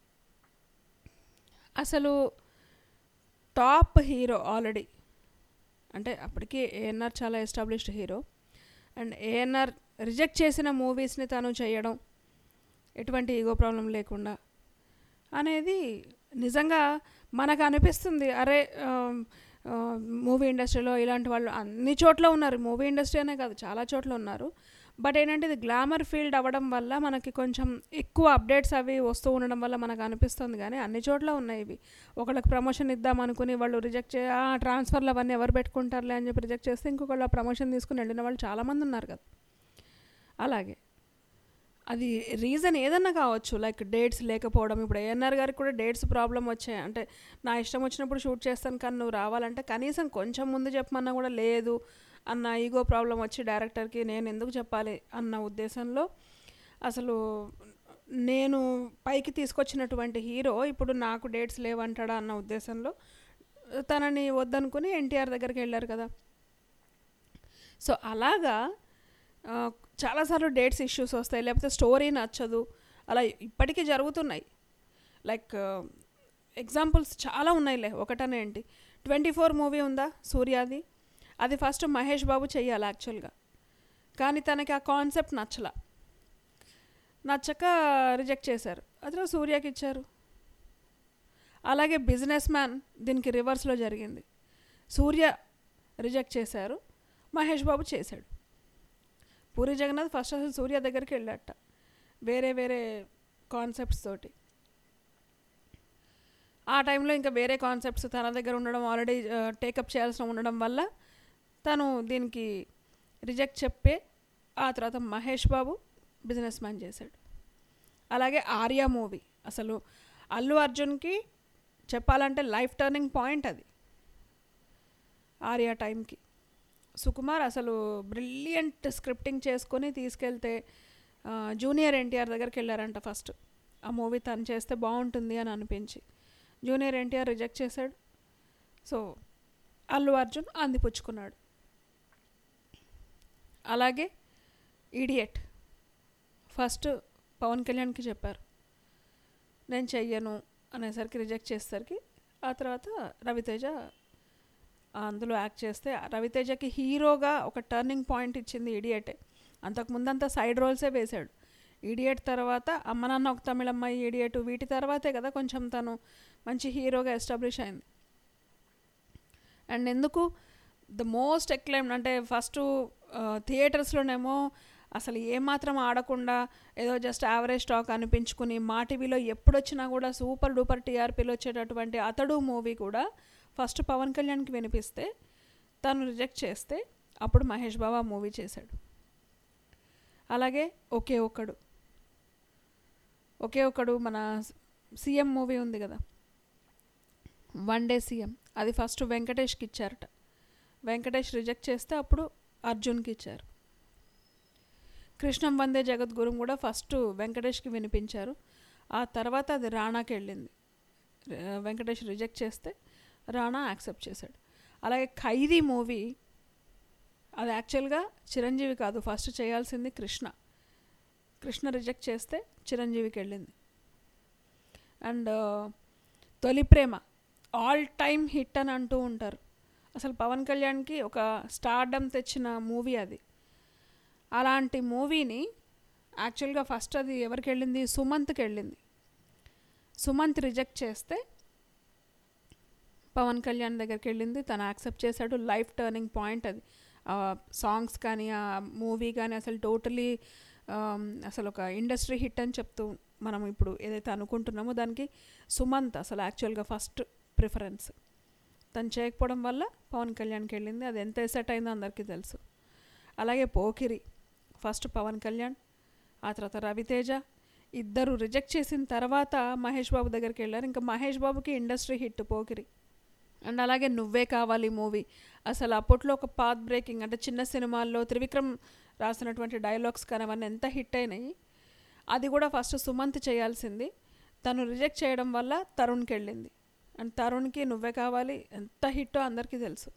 అసలు టాప్ హీరో ఆల్రెడీ అంటే అప్పటికి ఏఎన్ఆర్ చాలా established hero and ANR reject చేసిన మూవీస్ని తను చేయడం ఎటువంటి ఈగో ప్రాబ్లం లేకుండా అనేది నిజంగా మనకు అనిపిస్తుంది అరే మూవీ ఇండస్ట్రీలో ఇలాంటి వాళ్ళు అన్ని చోట్ల ఉన్నారు మూవీ ఇండస్ట్రీ అనే కాదు చాలా చోట్ల ఉన్నారు బట్ ఏంటంటే ఇది గ్లామర్ ఫీల్డ్ అవ్వడం వల్ల మనకి కొంచెం ఎక్కువ అప్డేట్స్ అవి వస్తూ ఉండడం వల్ల మనకు అనిపిస్తుంది కానీ అన్ని చోట్ల ఉన్నాయి ఇవి ఒకళ్ళకి ప్రమోషన్ ఇద్దాం అనుకుని వాళ్ళు రిజెక్ట్ చే "ఆ, ట్రాన్స్ఫర్లు అవన్నీ ఎవరు పెట్టుకుంటారులే అని చెప్పి రిజెక్ట్ చేస్తే ఇంకొకళ్ళు ఆ ప్రమోషన్ తీసుకుని వెళ్ళిన వాళ్ళు చాలామంది ఉన్నారు కదా అలాగే అది రీజన్ ఏదన్నా కావచ్చు లైక్ డేట్స్ లేకపోవడం ఇప్పుడు ఏఎన్ఆర్ గారికి కూడా డేట్స్ ప్రాబ్లం వచ్చాయి అంటే నా ఇష్టం వచ్చినప్పుడు షూట్ చేస్తాను కానీ నువ్వు రావాలంటే కనీసం కొంచెం ముందు చెప్పమన్నా కూడా లేదు అన్న ఈగో ప్రాబ్లం వచ్చి డైరెక్టర్కి నేను ఎందుకు చెప్పాలి అన్న ఉద్దేశంలో అసలు నేను పైకి తీసుకొచ్చినటువంటి హీరో ఇప్పుడు నాకు డేట్స్ లేవంటాడా అన్న ఉద్దేశంలో తనని వద్దనుకుని ఎన్టీఆర్ దగ్గరికి వెళ్ళారు కదా సో అలాగా ఆ, చాలాసార్లు డేట్స్ ఇష్యూస్ వస్తాయి లేకపోతే స్టోరీ నచ్చదు అలా ఇప్పటికీ జరుగుతున్నాయి లైక్ ఎగ్జాంపుల్స్ చాలా ఉన్నాయిలే ఒకటనే ఏంటి ట్వంటీ ఫోర్ మూవీ ఉందా సూర్యాది అది ఫస్ట్ మహేష్ బాబు చెయ్యాలి యాక్చువల్గా కానీ తనకి ఆ కాన్సెప్ట్ నచ్చల నచ్చక రిజెక్ట్ చేశారు అతను సూర్యకి ఇచ్చారు అలాగే బిజినెస్ మ్యాన్ దీనికి రివర్స్లో జరిగింది సూర్య రిజెక్ట్ చేశారు మహేష్ బాబు చేశాడు పూరి జగన్నాథ్ ఫస్ట్ అసలు సూర్య దగ్గరికి వెళ్ళాట వేరే వేరే కాన్సెప్ట్స్ తోటి ఆ టైంలో ఇంకా వేరే కాన్సెప్ట్స్ తన దగ్గర ఉండడం ఆల్రెడీ టేకప్ చేయాల్సిన ఉండడం వల్ల తను దీనికి రిజెక్ట్ చెప్పే ఆ తర్వాత మహేష్ బాబు బిజినెస్ మ్యాన్ చేశాడు అలాగే ఆర్య మూవీ అసలు అల్లు అర్జున్కి చెప్పాలంటే లైఫ్ టర్నింగ్ పాయింట్ అది ఆర్య టైంకి సుకుమార్ అసలు బ్రిలియంట్ స్క్రిప్టింగ్ చేసుకొని తీసుకెళ్తే ఆ, జూనియర్ ఎన్టీఆర్ దగ్గరికి వెళ్ళారంట ఫస్ట్ ఆ మూవీ తను చేస్తే బాగుంటుంది అని అనిపించి జూనియర్ ఎన్టీఆర్ రిజెక్ట్ చేశాడు సో అల్లు అర్జున్ అందిపుచ్చుకున్నాడు అలాగే ఈడియట్ ఫస్ట్ పవన్ కళ్యాణ్కి చెప్పారు నేను చెయ్యను అనేసరికి రిజెక్ట్ చేసేసరికి ఆ తర్వాత రవితేజ అందులో యాక్ట్ చేస్తే రవితేజకి హీరోగా ఒక టర్నింగ్ పాయింట్ ఇచ్చింది ఇడియటే అంతకుముందంతా సైడ్ రోల్సే వేశాడు ఇడియట్ తర్వాత అమ్మ నాన్న ఒక తమిళమ్మాయి ఇడియట్ వీటి తర్వాతే కదా కొంచెం తను మంచి హీరోగా ఎస్టాబ్లిష్ అయింది అండ్ ఎందుకు ద మోస్ట్ ఎక్లైమ్డ్ అంటే ఫస్ట్ థియేటర్స్లోనేమో అసలు ఏమాత్రం ఆడకుండా ఏదో జస్ట్ యావరేజ్ స్టాక్ అనిపించుకుని మా టీవీలో ఎప్పుడొచ్చినా కూడా సూపర్ డూపర్ టీఆర్పీలో వచ్చేటటువంటి అతడు మూవీ కూడా ఫస్ట్ పవన్ కళ్యాణ్కి వినిపిస్తే తను రిజెక్ట్ చేస్తే అప్పుడు మహేష్ బాబు ఆ మూవీ చేశాడు అలాగే ఒకే ఒక్కడు ఒకే ఒక్కడు మన సీఎం మూవీ ఉంది కదా వన్ డే సీఎం అది ఫస్ట్ వెంకటేష్కి ఇచ్చారట వెంకటేష్ రిజెక్ట్ చేస్తే అప్పుడు అర్జున్కి ఇచ్చారు కృష్ణం వందే జగద్గురు కూడా ఫస్ట్ వెంకటేష్కి వినిపించారు ఆ తర్వాత అది రాణాకి వెళ్ళింది ర- వెంకటేష్ రిజెక్ట్ చేస్తే రాణా యాక్సెప్ట్ చేశాడు అలాగే ఖైదీ మూవీ అది యాక్చువల్గా చిరంజీవి కాదు ఫస్ట్ చేయాల్సింది కృష్ణ కృష్ణ రిజెక్ట్ చేస్తే చిరంజీవికి వెళ్ళింది అండ్ తొలి ప్రేమ ఆల్ టైమ్ హిట్ అని అంటూ ఉంటారు అసలు పవన్ కళ్యాణ్కి ఒక స్టార్డమ్ తెచ్చిన మూవీ అది అలాంటి మూవీని యాక్చువల్గా ఫస్ట్ అది ఎవరికి వెళ్ళింది సుమంత్కి వెళ్ళింది సుమంత్ రిజెక్ట్ చేస్తే పవన్ కళ్యాణ్ దగ్గరికి వెళ్ళింది తను యాక్సెప్ట్ చేశాడు లైఫ్ టర్నింగ్ పాయింట్ అది సాంగ్స్ కానీ ఆ మూవీ కానీ అసలు టోటలీ అసలు ఒక ఇండస్ట్రీ హిట్ అని చెప్తూ మనం ఇప్పుడు ఏదైతే అనుకుంటున్నామో దానికి సుమంత్ అసలు యాక్చువల్గా ఫస్ట్ ప్రిఫరెన్స్ తను చేయకపోవడం వల్ల పవన్ కళ్యాణ్కి వెళ్ళింది అది ఎంత ఎసెట్ అయిందో అందరికీ తెలుసు అలాగే పోకిరి ఫస్ట్ పవన్ కళ్యాణ్ ఆ తర్వాత రవితేజ ఇద్దరు రిజెక్ట్ చేసిన తర్వాత మహేష్ బాబు దగ్గరికి వెళ్ళారు ఇంకా మహేష్ బాబుకి ఇండస్ట్రీ హిట్ పోకిరి అండ్ అలాగే నువ్వే కావాలి మూవీ అసలు అప్పట్లో ఒక పాత్ బ్రేకింగ్ అంటే చిన్న సినిమాల్లో త్రివిక్రమ్ రాసినటువంటి డైలాగ్స్ కానీ అవన్నీ ఎంత హిట్ అయినాయి అది కూడా ఫస్ట్ సుమంత్ చేయాల్సింది తను రిజెక్ట్ చేయడం వల్ల తరుణ్కి వెళ్ళింది అండ్ తరుణ్కి నువ్వే కావాలి ఎంత హిట్టో అందరికీ తెలుసు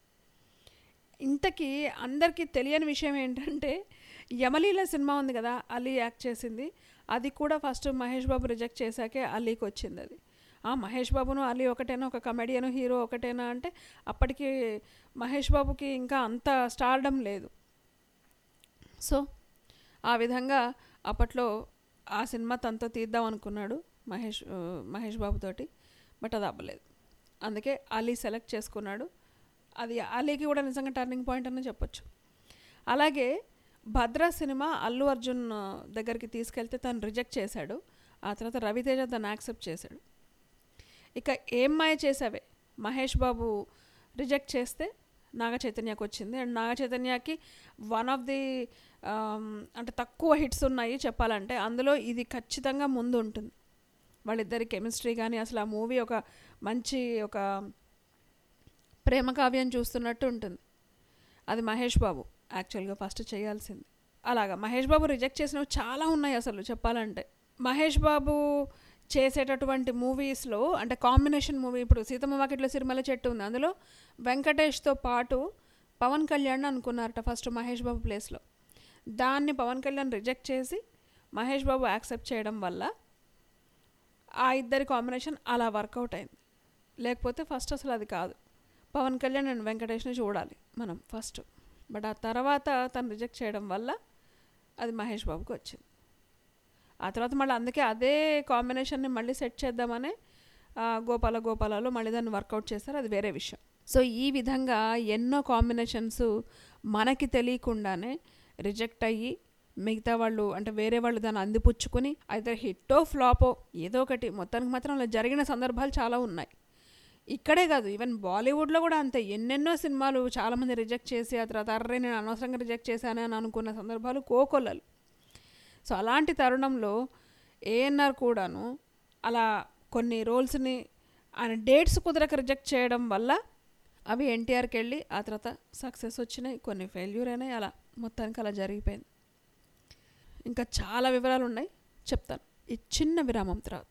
ఇంతకీ అందరికీ తెలియని విషయం ఏంటంటే యమలీల సినిమా ఉంది కదా అలీ యాక్ట్ చేసింది అది కూడా ఫస్ట్ మహేష్ బాబు రిజెక్ట్ చేశాకే అలీకి వచ్చింది అది ఆ మహేష్ బాబును అలీ ఒకటేనా ఒక కమెడియన్ హీరో ఒకటేనా అంటే అప్పటికి మహేష్ బాబుకి ఇంకా అంత స్టార్డమ్ లేదు సో ఆ విధంగా అప్పట్లో ఆ సినిమా తనతో తీద్దాం అనుకున్నాడు మహేష్ ఆ, మహేష్ బాబుతోటి బట్ అది అవ్వలేదు అందుకే అలీ సెలెక్ట్ చేసుకున్నాడు అది అలీకి కూడా నిజంగా టర్నింగ్ పాయింట్ అని చెప్పొచ్చు అలాగే భద్ర సినిమా అల్లు అర్జున్ ఆ, దగ్గరికి తీసుకెళ్తే తను రిజెక్ట్ చేశాడు ఆ తర్వాత రవితేజ తను యాక్సెప్ట్ చేశాడు ఇక ఏం మాయ చేసావే మహేష్ బాబు రిజెక్ట్ చేస్తే నాగ చైతన్యకి వచ్చింది అండ్ నాగ చైతన్యకి వన్ ఆఫ్ ది అంటే తక్కువ హిట్స్ ఉన్నాయి చెప్పాలంటే అందులో ఇది ఖచ్చితంగా ముందు ఉంటుంది వాళ్ళిద్దరి కెమిస్ట్రీ కానీ అసలు ఆ మూవీ ఒక మంచి ఒక ప్రేమ కావ్యం చూస్తున్నట్టు ఉంటుంది అది మహేష్ బాబు యాక్చువల్గా ఫస్ట్ చేయాల్సింది అలాగా మహేష్ బాబు రిజెక్ట్ చేసినవి చాలా ఉన్నాయి అసలు చెప్పాలంటే మహేష్ బాబు చేసేటటువంటి మూవీస్లో అంటే కాంబినేషన్ మూవీ ఇప్పుడు సీతమ్మ వాకిట్లో సిరిమల చెట్టు ఉంది అందులో వెంకటేష్తో పాటు పవన్ కళ్యాణ్ అనుకున్నారట ఫస్ట్ మహేష్ బాబు ప్లేస్లో దాన్ని పవన్ కళ్యాణ్ రిజెక్ట్ చేసి మహేష్ బాబు యాక్సెప్ట్ చేయడం వల్ల ఆ ఇద్దరి కాంబినేషన్ అలా వర్కౌట్ అయింది లేకపోతే ఫస్ట్ అసలు అది కాదు పవన్ కళ్యాణ్ అండ్ వెంకటేష్ని చూడాలి మనం ఫస్ట్ బట్ ఆ తర్వాత తను రిజెక్ట్ చేయడం వల్ల అది మహేష్ బాబుకి వచ్చింది ఆ తర్వాత మళ్ళీ అందుకే అదే కాంబినేషన్ని మళ్ళీ సెట్ చేద్దామని ఆ, గోపాల గోపాలలో మళ్ళీ దాన్ని వర్కౌట్ చేస్తారు అది వేరే విషయం సో ఈ విధంగా ఎన్నో కాంబినేషన్స్ మనకి తెలియకుండానే రిజెక్ట్ అయ్యి మిగతా వాళ్ళు అంటే వేరే వాళ్ళు దాన్ని అందిపుచ్చుకుని అయితే హిట్టో ఫ్లాపో ఏదో ఒకటి మొత్తానికి మాత్రం అలా జరిగిన సందర్భాలు చాలా ఉన్నాయి ఇక్కడే కాదు ఈవెన్ బాలీవుడ్లో కూడా అంతే ఎన్నెన్నో సినిమాలు చాలామంది రిజెక్ట్ చేసి ఆ తర్వాత అర్రే నేను అనవసరంగా రిజెక్ట్ చేశాను అని అనుకున్న సందర్భాలు కోకొల్లలు సో అలాంటి తరుణంలో ఏఎన్ఆర్ కూడాను అలా కొన్ని రోల్స్ని ఆయన డేట్స్ కుదరక రిజెక్ట్ చేయడం వల్ల అవి ఎన్టీఆర్కి వెళ్ళి ఆ తర్వాత సక్సెస్ వచ్చినాయి కొన్ని ఫెయిల్యూర్ అయినాయి అలా మొత్తానికి అలా జరిగిపోయింది ఇంకా చాలా వివరాలు ఉన్నాయి చెప్తాను ఈ చిన్న విరామం తర్వాత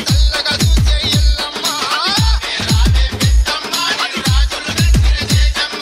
రావే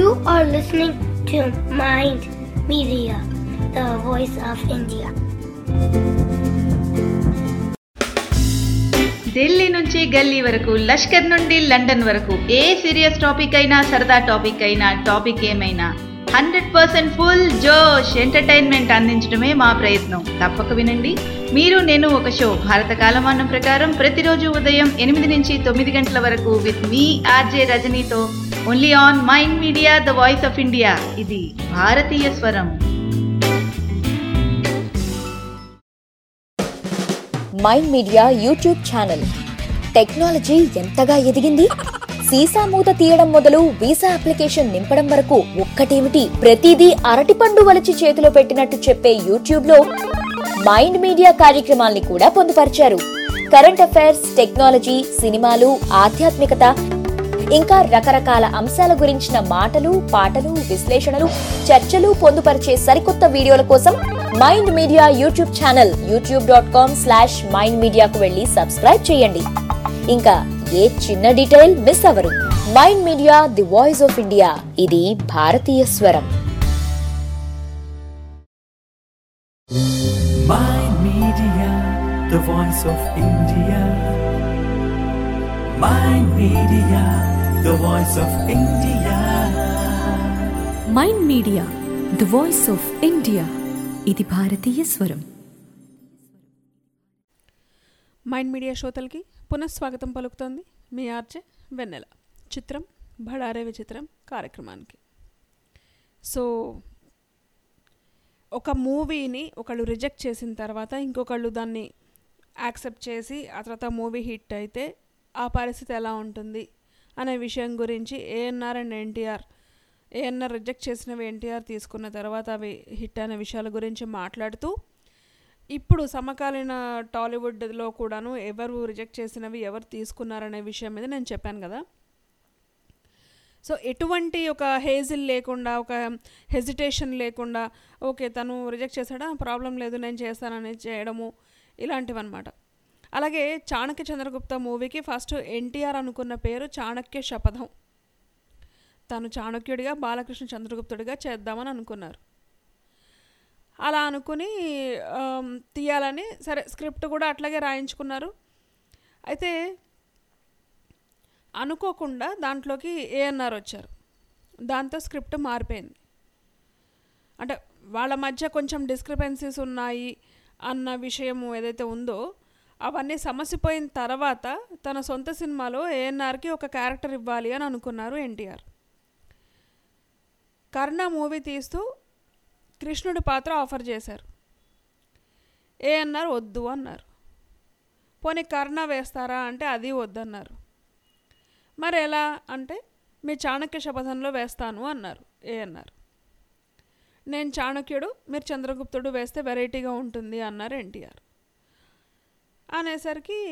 You are listening to Mind Media, the voice of India. Delhi నుంచి గల్లీ వరకు లష్కర్ నుండి లండన్ వరకు ఏ సీరియస్ టాపిక్ అయినా సరదా టాపిక్ అయినా టాపిక్ ఏమైనా హండ్రెడ్ పర్సెంట్ ఫుల్ జోష్ ఎంటర్టైన్మెంట్ అందించడమే మా ప్రయత్నం తప్పక వినండి మీరు నేను ఒక షో భారత కాలమానం ప్రకారం ప్రతిరోజు ఉదయం ఎనిమిది నుంచి తొమ్మిది గంటల వరకు విత్ మీ ఆర్జే రజనీతో only on mind media the voice of India ఇది భారతీయ స్వరం mind media YouTube channel technology ఎంతగా ఎదిగింది సీసా మూత తీయడం మొదలు వీసా అప్లికేషన్ నింపడం వరకు ఒక్కటేమిటి ప్రతిదీ అరటిపండు వలిచి చేతిలో పెట్టినట్టు చెప్పే యూట్యూబ్ లో మైండ్ మీడియా కార్యక్రమాల్ని కూడా పొందుపరిచారు కరెంట్ అఫైర్స్ టెక్నాలజీ సినిమాలు ఆధ్యాత్మికత ఇంకా రకరకాల అంశాల గురించిన మాటలు పాటలు విశ్లేషణలు చర్చలు పొందుపరిచే సరికొత్త వీడియోల కోసం mind media YouTube channel YouTube dot com slash mind మీడియాకు వెళ్ళి సబ్స్క్రైబ్ చేయండి ఇంకా ఏ చిన్న డీటెయిల్ మిస్ అవరు mind media the voice of India ఇది భారతీయ స్వరం Mind Media, the voice of India. Mind Media, the voice of India. Mind media the voice of India ఇది భారతీయ స్వరం మైండ్ మీడియా శ్రోతలకి పునఃస్వాగతం పలుకుతోంది మీ ఆర్జే వెన్నెల చిత్రం బడారే విచిత్రం కార్యక్రమానికి సో ఒక మూవీని ఒకళ్ళు రిజెక్ట్ చేసిన తర్వాత ఇంకొకళ్ళు దాన్ని యాక్సెప్ట్ చేసి ఆ తర్వాత మూవీ హిట్ అయితే ఆ పరిస్థితి ఎలా ఉంటుంది అనే విషయం గురించి ఏఎన్ఆర్ అండ్ ఎన్టీఆర్ ఏఎన్ఆర్ రిజెక్ట్ చేసినవి ఎన్టీఆర్ తీసుకున్న తర్వాత అవి హిట్ అనే విషయాల గురించి మాట్లాడుతూ ఇప్పుడు సమకాలీన టాలీవుడ్లో కూడాను ఎవరు రిజెక్ట్ చేసినవి ఎవరు తీసుకున్నారనే విషయం మీద నేను చెప్పాను కదా సో ఎటువంటి ఒక హేజిల్ లేకుండా ఒక హెజిటేషన్ లేకుండా ఓకే తను రిజెక్ట్ చేశాడా ప్రాబ్లం లేదు నేను చేస్తానని చేయడము ఇలాంటివన్నమాట అలాగే చాణక్య చంద్రగుప్త మూవీకి ఫస్ట్ ఎన్టీఆర్ అనుకున్న పేరు చాణక్య శపథం తను చాణక్యుడిగా బాలకృష్ణ చంద్రగుప్తుడిగా చేద్దామని అనుకున్నారు అలా అనుకుని ఆమ్, తీయాలని సరే స్క్రిప్ట్ కూడా అట్లాగే రాయించుకున్నారు అయితే అనుకోకుండా దాంట్లోకి ఏఎన్ఆర్ వచ్చారు దాంతో స్క్రిప్ట్ మారిపోయింది అంటే వాళ్ళ మధ్య కొంచెం డిస్క్రిపెన్సీస్ ఉన్నాయి అన్న విషయం ఏదైతే ఉందో అవన్నీ సమసిపోయిన తర్వాత తన సొంత సినిమాలో ఏఎన్ఆర్కి ఒక క్యారెక్టర్ ఇవ్వాలి అని అనుకున్నారు ఎన్టీఆర్ కర్ణ మూవీ తీస్తూ కృష్ణుడి పాత్ర ఆఫర్ చేశారు ఏఎన్ఆర్ వద్దు అన్నారు పోనీ కర్ణ వేస్తారా అంటే అది వద్దన్నారు మరి ఎలా అంటే మీ చాణక్య శపథంలో వేస్తాను అన్నారు ఏఎన్ఆర్ నేను చాణక్యుడు మీరు చంద్రగుప్తుడు వేస్తే వెరైటీగా ఉంటుంది అన్నారు ఎన్టీఆర్ అనేసరికి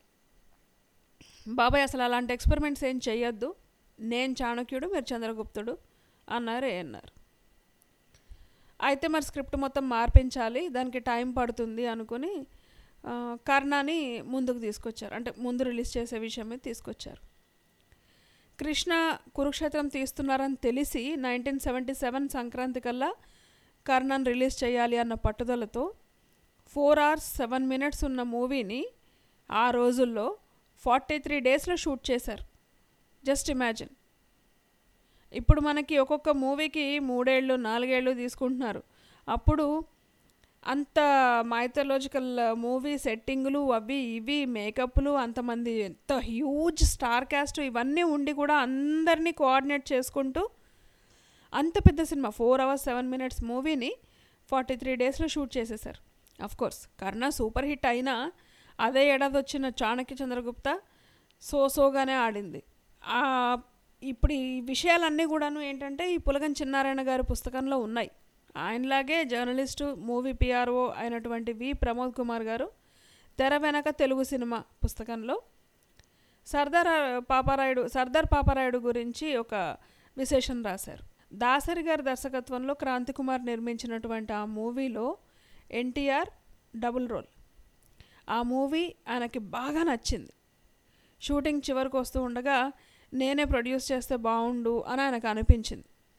బాబాయ్ అసలు అలాంటి ఎక్స్పెరిమెంట్స్ ఏం చెయ్యొద్దు నేను చాణక్యుడు మీరు చంద్రగుప్తుడు అన్నారు ఏఎన్ఆర్ అయితే మరి స్క్రిప్ట్ మొత్తం మార్పించాలి దానికి టైం పడుతుంది అనుకుని ఆ, కర్ణాని ముందుకు తీసుకొచ్చారు అంటే ముందు రిలీజ్ చేసే విషయం మీద తీసుకొచ్చారు కృష్ణ కురుక్షేత్రం తీస్తున్నారని తెలిసి నైన్టీన్ సెవెంటీ సెవెన్ సంక్రాంతి కల్లా కర్ణన్ రిలీజ్ చేయాలి అన్న పట్టుదలతో ఫోర్ అవర్స్ సెవెన్ మినిట్స్ ఉన్న మూవీని ఆ రోజుల్లో ఫార్టీ త్రీ డేస్లో షూట్ చేశారు జస్ట్ ఇమాజిన్ ఇప్పుడు మనకి ఒక్కొక్క మూవీకి మూడేళ్ళు నాలుగేళ్ళు తీసుకుంటున్నారు అప్పుడు అంత మైథలాజికల్ మూవీ సెట్టింగులు అవి ఇవి మేకప్లు అంతమంది ఎంత హ్యూజ్ స్టార్ క్యాస్ట్ ఇవన్నీ ఉండి కూడా అందరినీ కోఆర్డినేట్ చేసుకుంటూ అంత పెద్ద cinema four hours seven minutes మూవీని ఫార్టీ త్రీ డేస్లో షూట్ చేసేసారు of course Karna super hit అయినా అదే ఏడాది వచ్చిన చాణక్య చంద్రగుప్త సో సోగానే ఆడింది ఆ, ఇప్పుడు ఈ విషయాలన్నీ కూడాను ఏంటంటే ఈ పులగన్ చిన్నారాయణ గారి పుస్తకంలో ఉన్నాయి ఆయనలాగే జర్నలిస్టు మూవీ పిఆర్ఓ అయినటువంటి వి ప్రమోద్ కుమార్ గారు తెర వెనక తెలుగు సినిమా పుస్తకంలో సర్దార్ పాపారాయుడు సర్దార్ పాపారాయుడు గురించి ఒక విశేషం రాశారు దాసరి గారి దర్శకత్వంలో క్రాంతి కుమార్ నిర్మించినటువంటి ఆ మూవీలో ఎన్టీఆర్ డబుల్ రోల్ ఆ మూవీ ఆయనకి బాగా నచ్చింది షూటింగ్ చివరికి వస్తూ ఉండగా నేనే ప్రొడ్యూస్ చేస్తే బాగుండు అని ఆయనకు అనిపించింది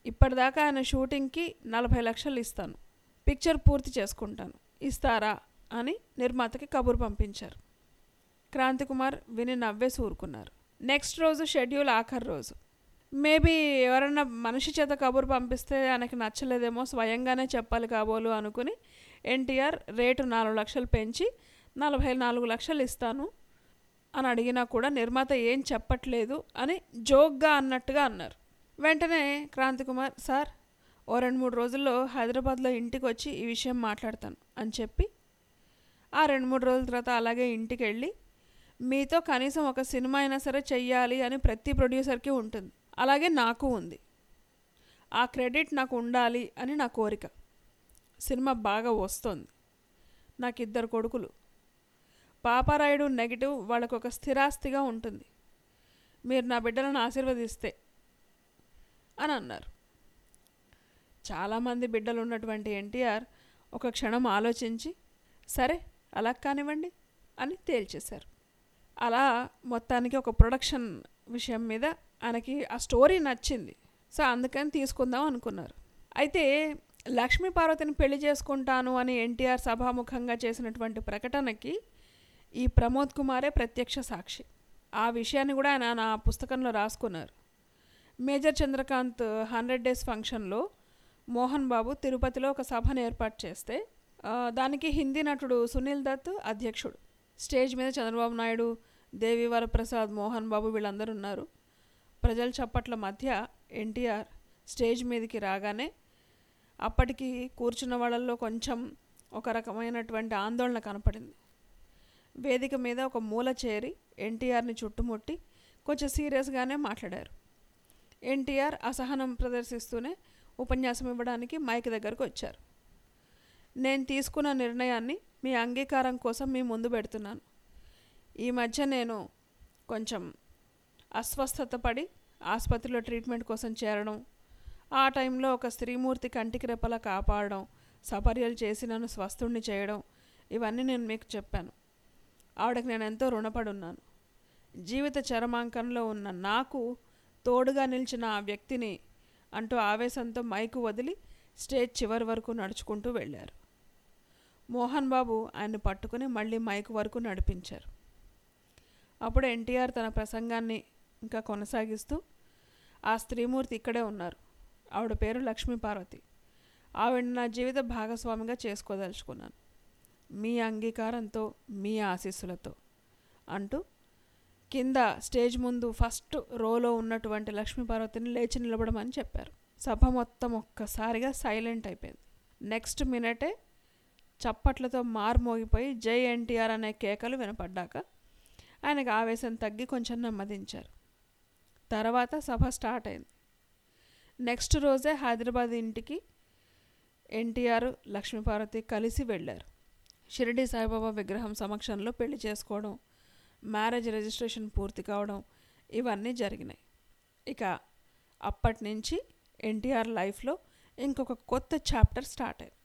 ఇప్పటిదాకా ఆయన షూటింగ్కి నలభై లక్షలు ఇస్తాను పిక్చర్ పూర్తి చేసుకుంటాను ఇస్తారా అని నిర్మాతకి కబురు పంపించారు క్రాంతి కుమార్ విని నవ్వేసి ఊరుకున్నారు నెక్స్ట్ రోజు షెడ్యూల్ ఆఖరి రోజు మేబీ ఎవరన్నా మనిషి చేత కబురు పంపిస్తే ఆయనకి నచ్చలేదేమో స్వయంగానే చెప్పాలి కాబోలు అనుకుని ఎన్టీఆర్ రేటు నాలుగు లక్షలు పెంచి నలభై నాలుగు లక్షలు ఇస్తాను అని అడిగినా కూడా నిర్మాత ఏం చెప్పట్లేదు అని జోక్గా అన్నట్టుగా అన్నారు వెంటనే క్రాంతి కుమార్ సార్ ఓ రెండు మూడు రోజుల్లో హైదరాబాద్లో ఇంటికి వచ్చి ఈ విషయం మాట్లాడతాను అని చెప్పి ఆ రెండు మూడు రోజుల తర్వాత అలాగే ఇంటికి వెళ్ళి మీతో కనీసం ఒక సినిమా అయినా సరే చెయ్యాలి అని ప్రతి ప్రొడ్యూసర్కి ఉంటుంది అలాగే నాకు ఉంది ఆ క్రెడిట్ నాకు ఉండాలి అని నా కోరిక సినిమా బాగా వస్తుంది నాకు ఇద్దరు కొడుకులు పాపారాయుడు నెగిటివ్ వాళ్ళకు ఒక స్థిరాస్తిగా ఉంటుంది మీరు నా బిడ్డలను ఆశీర్వదిస్తే అని అన్నారు చాలామంది బిడ్డలు ఉన్నటువంటి ఎన్టీఆర్ ఒక క్షణం ఆలోచించి సరే అలా కానివ్వండి అని తేల్చేశారు అలా మొత్తానికి ఒక ప్రొడక్షన్ విషయం మీద ఆయనకి ఆ స్టోరీ నచ్చింది సో అందుకని తీసుకుందాం అనుకున్నారు అయితే లక్ష్మీ పార్వతిని పెళ్లి చేసుకుంటాను అని ఎన్టీఆర్ సభాముఖంగా చేసినటువంటి ప్రకటనకి ఈ ప్రమోద్ కుమారే ప్రత్యక్ష సాక్షి ఆ విషయాన్ని కూడా ఆయన నా పుస్తకంలో రాసుకున్నారు మేజర్ చంద్రకాంత్ హండ్రెడ్ డేస్ ఫంక్షన్లో మోహన్ బాబు తిరుపతిలో ఒక సభను ఏర్పాటు చేస్తే ఆ, దానికి హిందీ నటుడు సునీల్ దత్ అధ్యక్షుడు స్టేజ్ మీద చంద్రబాబు నాయుడు దేవి వరప్రసాద్ మోహన్ బాబు వీళ్ళందరూ ఉన్నారు ప్రజల చప్పట్ల మధ్య ఎన్టీఆర్ స్టేజ్ మీదకి రాగానే అప్పటికి కూర్చున్న వాళ్ళల్లో కొంచెం ఒక రకమైనటువంటి ఆందోళన కనపడింది వేదిక మీద ఒక మూల చేరి ఎన్టీఆర్ని చుట్టుముట్టి కొంచెం సీరియస్గానే మాట్లాడారు ఎన్టీఆర్ అసహనం ప్రదర్శిస్తూనే ఉపన్యాసం ఇవ్వడానికి మైక్ దగ్గరకు వచ్చారు నేను తీసుకున్న నిర్ణయాన్ని మీ అంగీకారం కోసం మీ ముందు పెడుతున్నాను ఈ మధ్య నేను కొంచెం అస్వస్థత పడి ఆసుపత్రిలో ట్రీట్మెంట్ కోసం చేరడం ఆ టైంలో ఒక స్త్రీమూర్తి కంటికి రెప్పలా కాపాడడం సపర్యలు చేసి నన్ను స్వస్థుణ్ణి చేయడం ఇవన్నీ నేను మీకు చెప్పాను ఆవిడకి నేను ఎంతో రుణపడి ఉన్నాను జీవిత చరమాంకంలో ఉన్న నాకు తోడుగా నిలిచిన ఆ వ్యక్తిని అంటూ ఆవేశంతో మైకు వదిలి స్టేజ్ చివరి వరకు నడుచుకుంటూ వెళ్ళారు మోహన్ బాబు ఆయన్ని పట్టుకుని మళ్ళీ మైకు వరకు నడిపించారు అప్పుడు ఎన్టీఆర్ తన ప్రసంగాన్ని ఇంకా కొనసాగిస్తూ ఆ స్త్రీమూర్తి ఇక్కడే ఉన్నారు ఆవిడ పేరు లక్ష్మీ పార్వతి ఆవిడ నా జీవిత భాగస్వామిగా చేసుకోదలుచుకున్నాను మీ అంగీకారంతో మీ ఆశీస్సులతో అంటూ కింద స్టేజ్ ముందు ఫస్ట్ రోలో ఉన్నటువంటి లక్ష్మీ పార్వతిని లేచి నిలబడమని చెప్పారు సభ మొత్తం ఒక్కసారిగా సైలెంట్ అయిపోయింది నెక్స్ట్ మినిటే చప్పట్లతో మార్మోగిపోయి జై ఎన్టీఆర్ అనే కేకలు వినపడ్డాక ఆయనకు ఆవేశం తగ్గి కొంచెం నెమ్మదించారు తర్వాత సభ స్టార్ట్ అయింది నెక్స్ట్ రోజే హైదరాబాద్ ఇంటికి ఎన్టీఆర్ లక్ష్మీపార్వతి కలిసి వెళ్ళారు షిరిడి సాయిబాబా విగ్రహం సమక్షంలో పెళ్లి చేసుకోవడం మ్యారేజ్ రిజిస్ట్రేషన్ పూర్తి కావడం ఇవన్నీ జరిగినాయి ఇక అప్పటి నుంచి ఎన్టీఆర్ లైఫ్లో ఇంకొక కొత్త చాప్టర్ స్టార్ట్ అయింది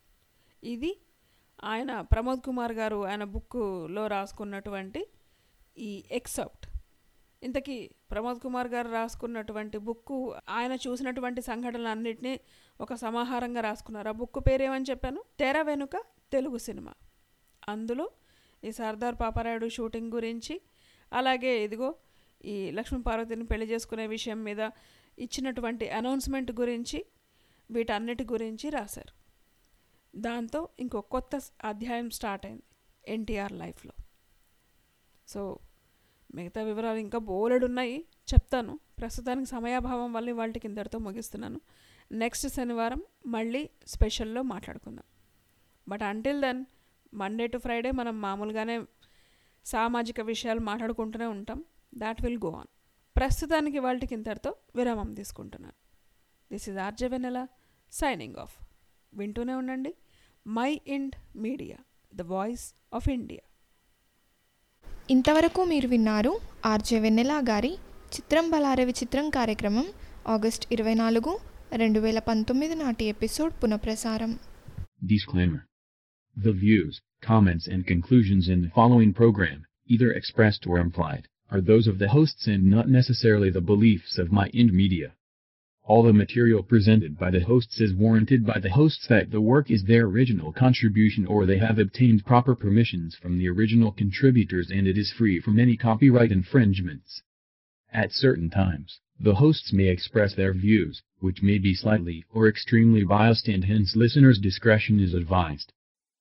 ఇది ఆయన ప్రమోద్ కుమార్ గారు ఆయన బుక్లో రాసుకున్నటువంటి ఈ ఎక్సెప్ట్ ఇంతకీ ప్రమోద్ కుమార్ గారు రాసుకున్నటువంటి బుక్ ఆయన చూసినటువంటి సంఘటనలన్నింటినీ ఒక సమాహారంగా రాసుకున్నారు ఆ బుక్ పేరేమని చెప్పాను తెర వెనుక తెలుగు సినిమా అందులో ఈ సర్దార్ పాపారాయుడు షూటింగ్ గురించి అలాగే ఇదిగో ఈ లక్ష్మీ పార్వతిని పెళ్లి చేసుకునే విషయం మీద ఇచ్చినటువంటి అనౌన్స్మెంట్ గురించి వీటన్నిటి గురించి రాశారు దాంతో ఇంకో కొత్త అధ్యాయం స్టార్ట్ అయింది ఎన్టీఆర్ లైఫ్లో సో మిగతా వివరాలు ఇంకా బోలెడు ఉన్నాయి చెప్తాను ప్రస్తుతానికి సమయాభావం వల్ల వాళ్ళకి ఇంతటితో ముగిస్తున్నాను నెక్స్ట్ శనివారం మళ్ళీ స్పెషల్లో మాట్లాడుకుందాం but until then Monday to Friday మనం మామూలుగానే సామాజిక విషయాలు మాట్లాడుకుంటూనే ఉంటాం దాట్ విల్ గో ఆన్ ప్రస్తుతానికి వాళ్ళకి ఇంతటితో విరామం తీసుకుంటున్నాను this is RJ Vennela signing off వింటూనే ఉండండి mind media the voice of India ఇంతవరకు మీరు విన్నారు ఆర్జే వెన్నెల గారి చిత్రం బలారే విచిత్రం కార్యక్రమం ఆగస్ట్ ఇరవై నాలుగు రెండు వేల పంతొమ్మిది నాటి ఎపిసోడ్ పునఃప్రసారం Disclaimer. The views, comments, and conclusions in the following program, either expressed or implied, are those of the hosts and not necessarily the beliefs of My Ind Media. All the material presented by the hosts is warranted by the hosts that the work is their original contribution or they have obtained proper permissions from the original contributors and it is free from any copyright infringements. At certain times, the hosts may express their views, which may be slightly or extremely biased and hence listeners' discretion is advised.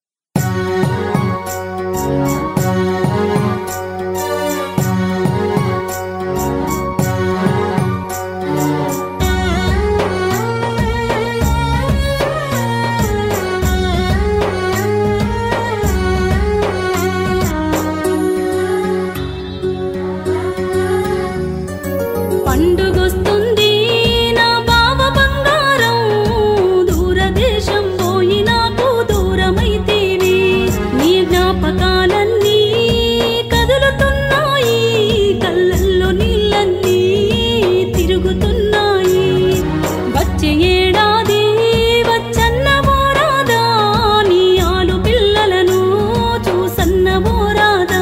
పండుగొస్తుంది నా బావ బంగారం దూరదేశం పోయి నాకు దూరమైతేవి నీ జ్ఞాపకాలన్నీ కదులుతున్నాయి కళ్ళల్లో నీళ్ళన్నీ తిరుగుతున్నాయి వచ్చే ఏడాది వచ్చన్న పోరాదా నీ ఆలు పిల్లలను చూసన్న పోరాదా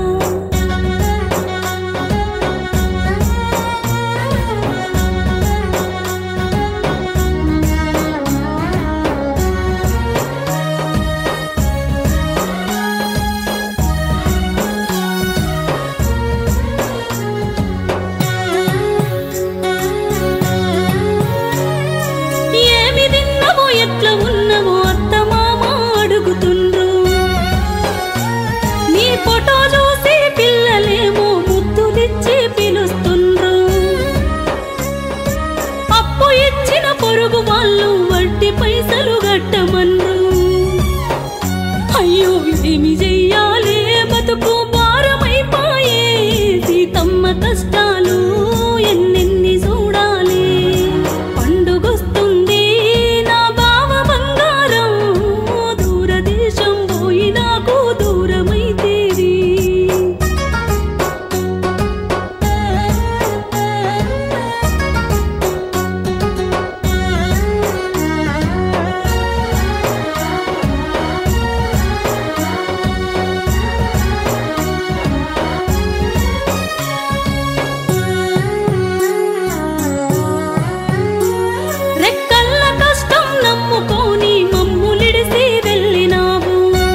ఏమి తిన్నవో ఎట్లా ఉన్నవో అత్త మామ అడుగుతుండ్రు నీ ఫోటో చూసి పిల్లలేమో ముద్దులిచ్చి పిలుస్తుండ్రు అప్పు ఇచ్చిన పొరుగు వాళ్ళు వడ్డీ పైసలు గట్టమన్రు అయ్యో ఏమి చెయ్యాలే బతుకు భారమైపోయే సీతమ్మ కష్టాలు ఎన్నెన్ని చూడాలి పండుగొస్తుంది నా బావ బంగారం దూరదేశం పోయి నాకు దూరమైతేవి రెక్కల్ల కష్టం నమ్ముకొని మమ్ములిడిసి వెళ్ళినావు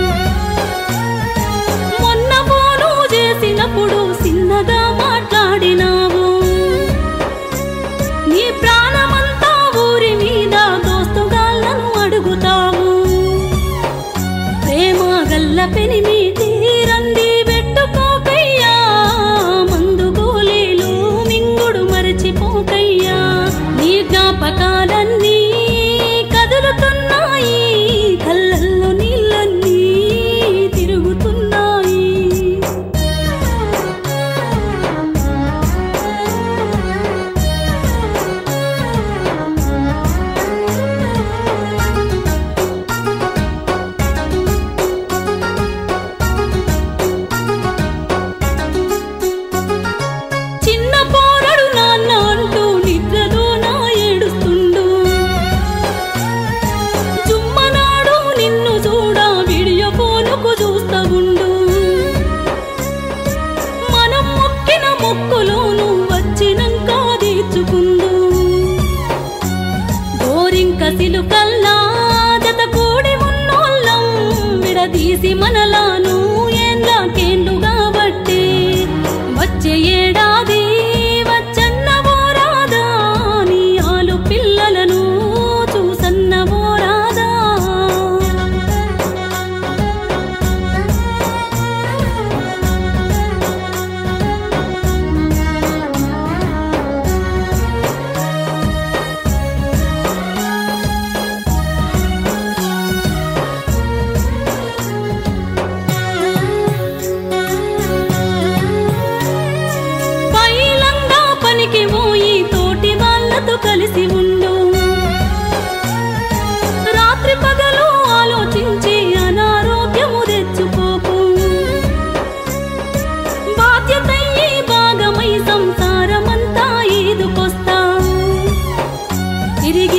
మొన్న ఫోను చేసినప్పుడు చిన్నగా మాట్లాడినావు నీ ప్రాణమంతా ఊరి మీద దోస్తుగాళ్ళను అడుగుతావు ప్రేమ గల్ల పెనిమి తీరంది పెట్టుకోకయ్యా మందు గోలీలు మింగుడు మరచిపోకయ్యా నీ జ్ఞాపకాలన్నీ కదులుతున్నాయి కళ్ళల్లో నీళ్ళన్నీ తిరుగుతున్నాయి చిన్న పోరడు నాన్న అంటూ నిద్రలో నా ఏడుస్తుండు జుమ్మనాడు నిన్ను చూడ వీడియో ఫోనుకు చూస్తా ఉండు మనం మొక్కిన మొక్కులోను వచ్చినంక తీర్చుకుందు గోరింక సిలుకల్లా జత కూడి ఉన్నోళ్ళం విడదీసి మనలాను ఏండ్లకేండ్లు కాబట్టి వచ్చే ఏడాది వచ్చన్న పోరాదా నీ ఆలు పిల్లలను చూసన్న పోరాదా పైలంగా పనికి పోయి తోటి వాళ్ళతో కలిసి ఉండు రాత్రి పగలు ఆలోచించి అనారోగ్యము తెచ్చుకోకు బాధ్యతయ్యి భాగమై సంసారమంతా ఈదుకొస్తా తిరిగి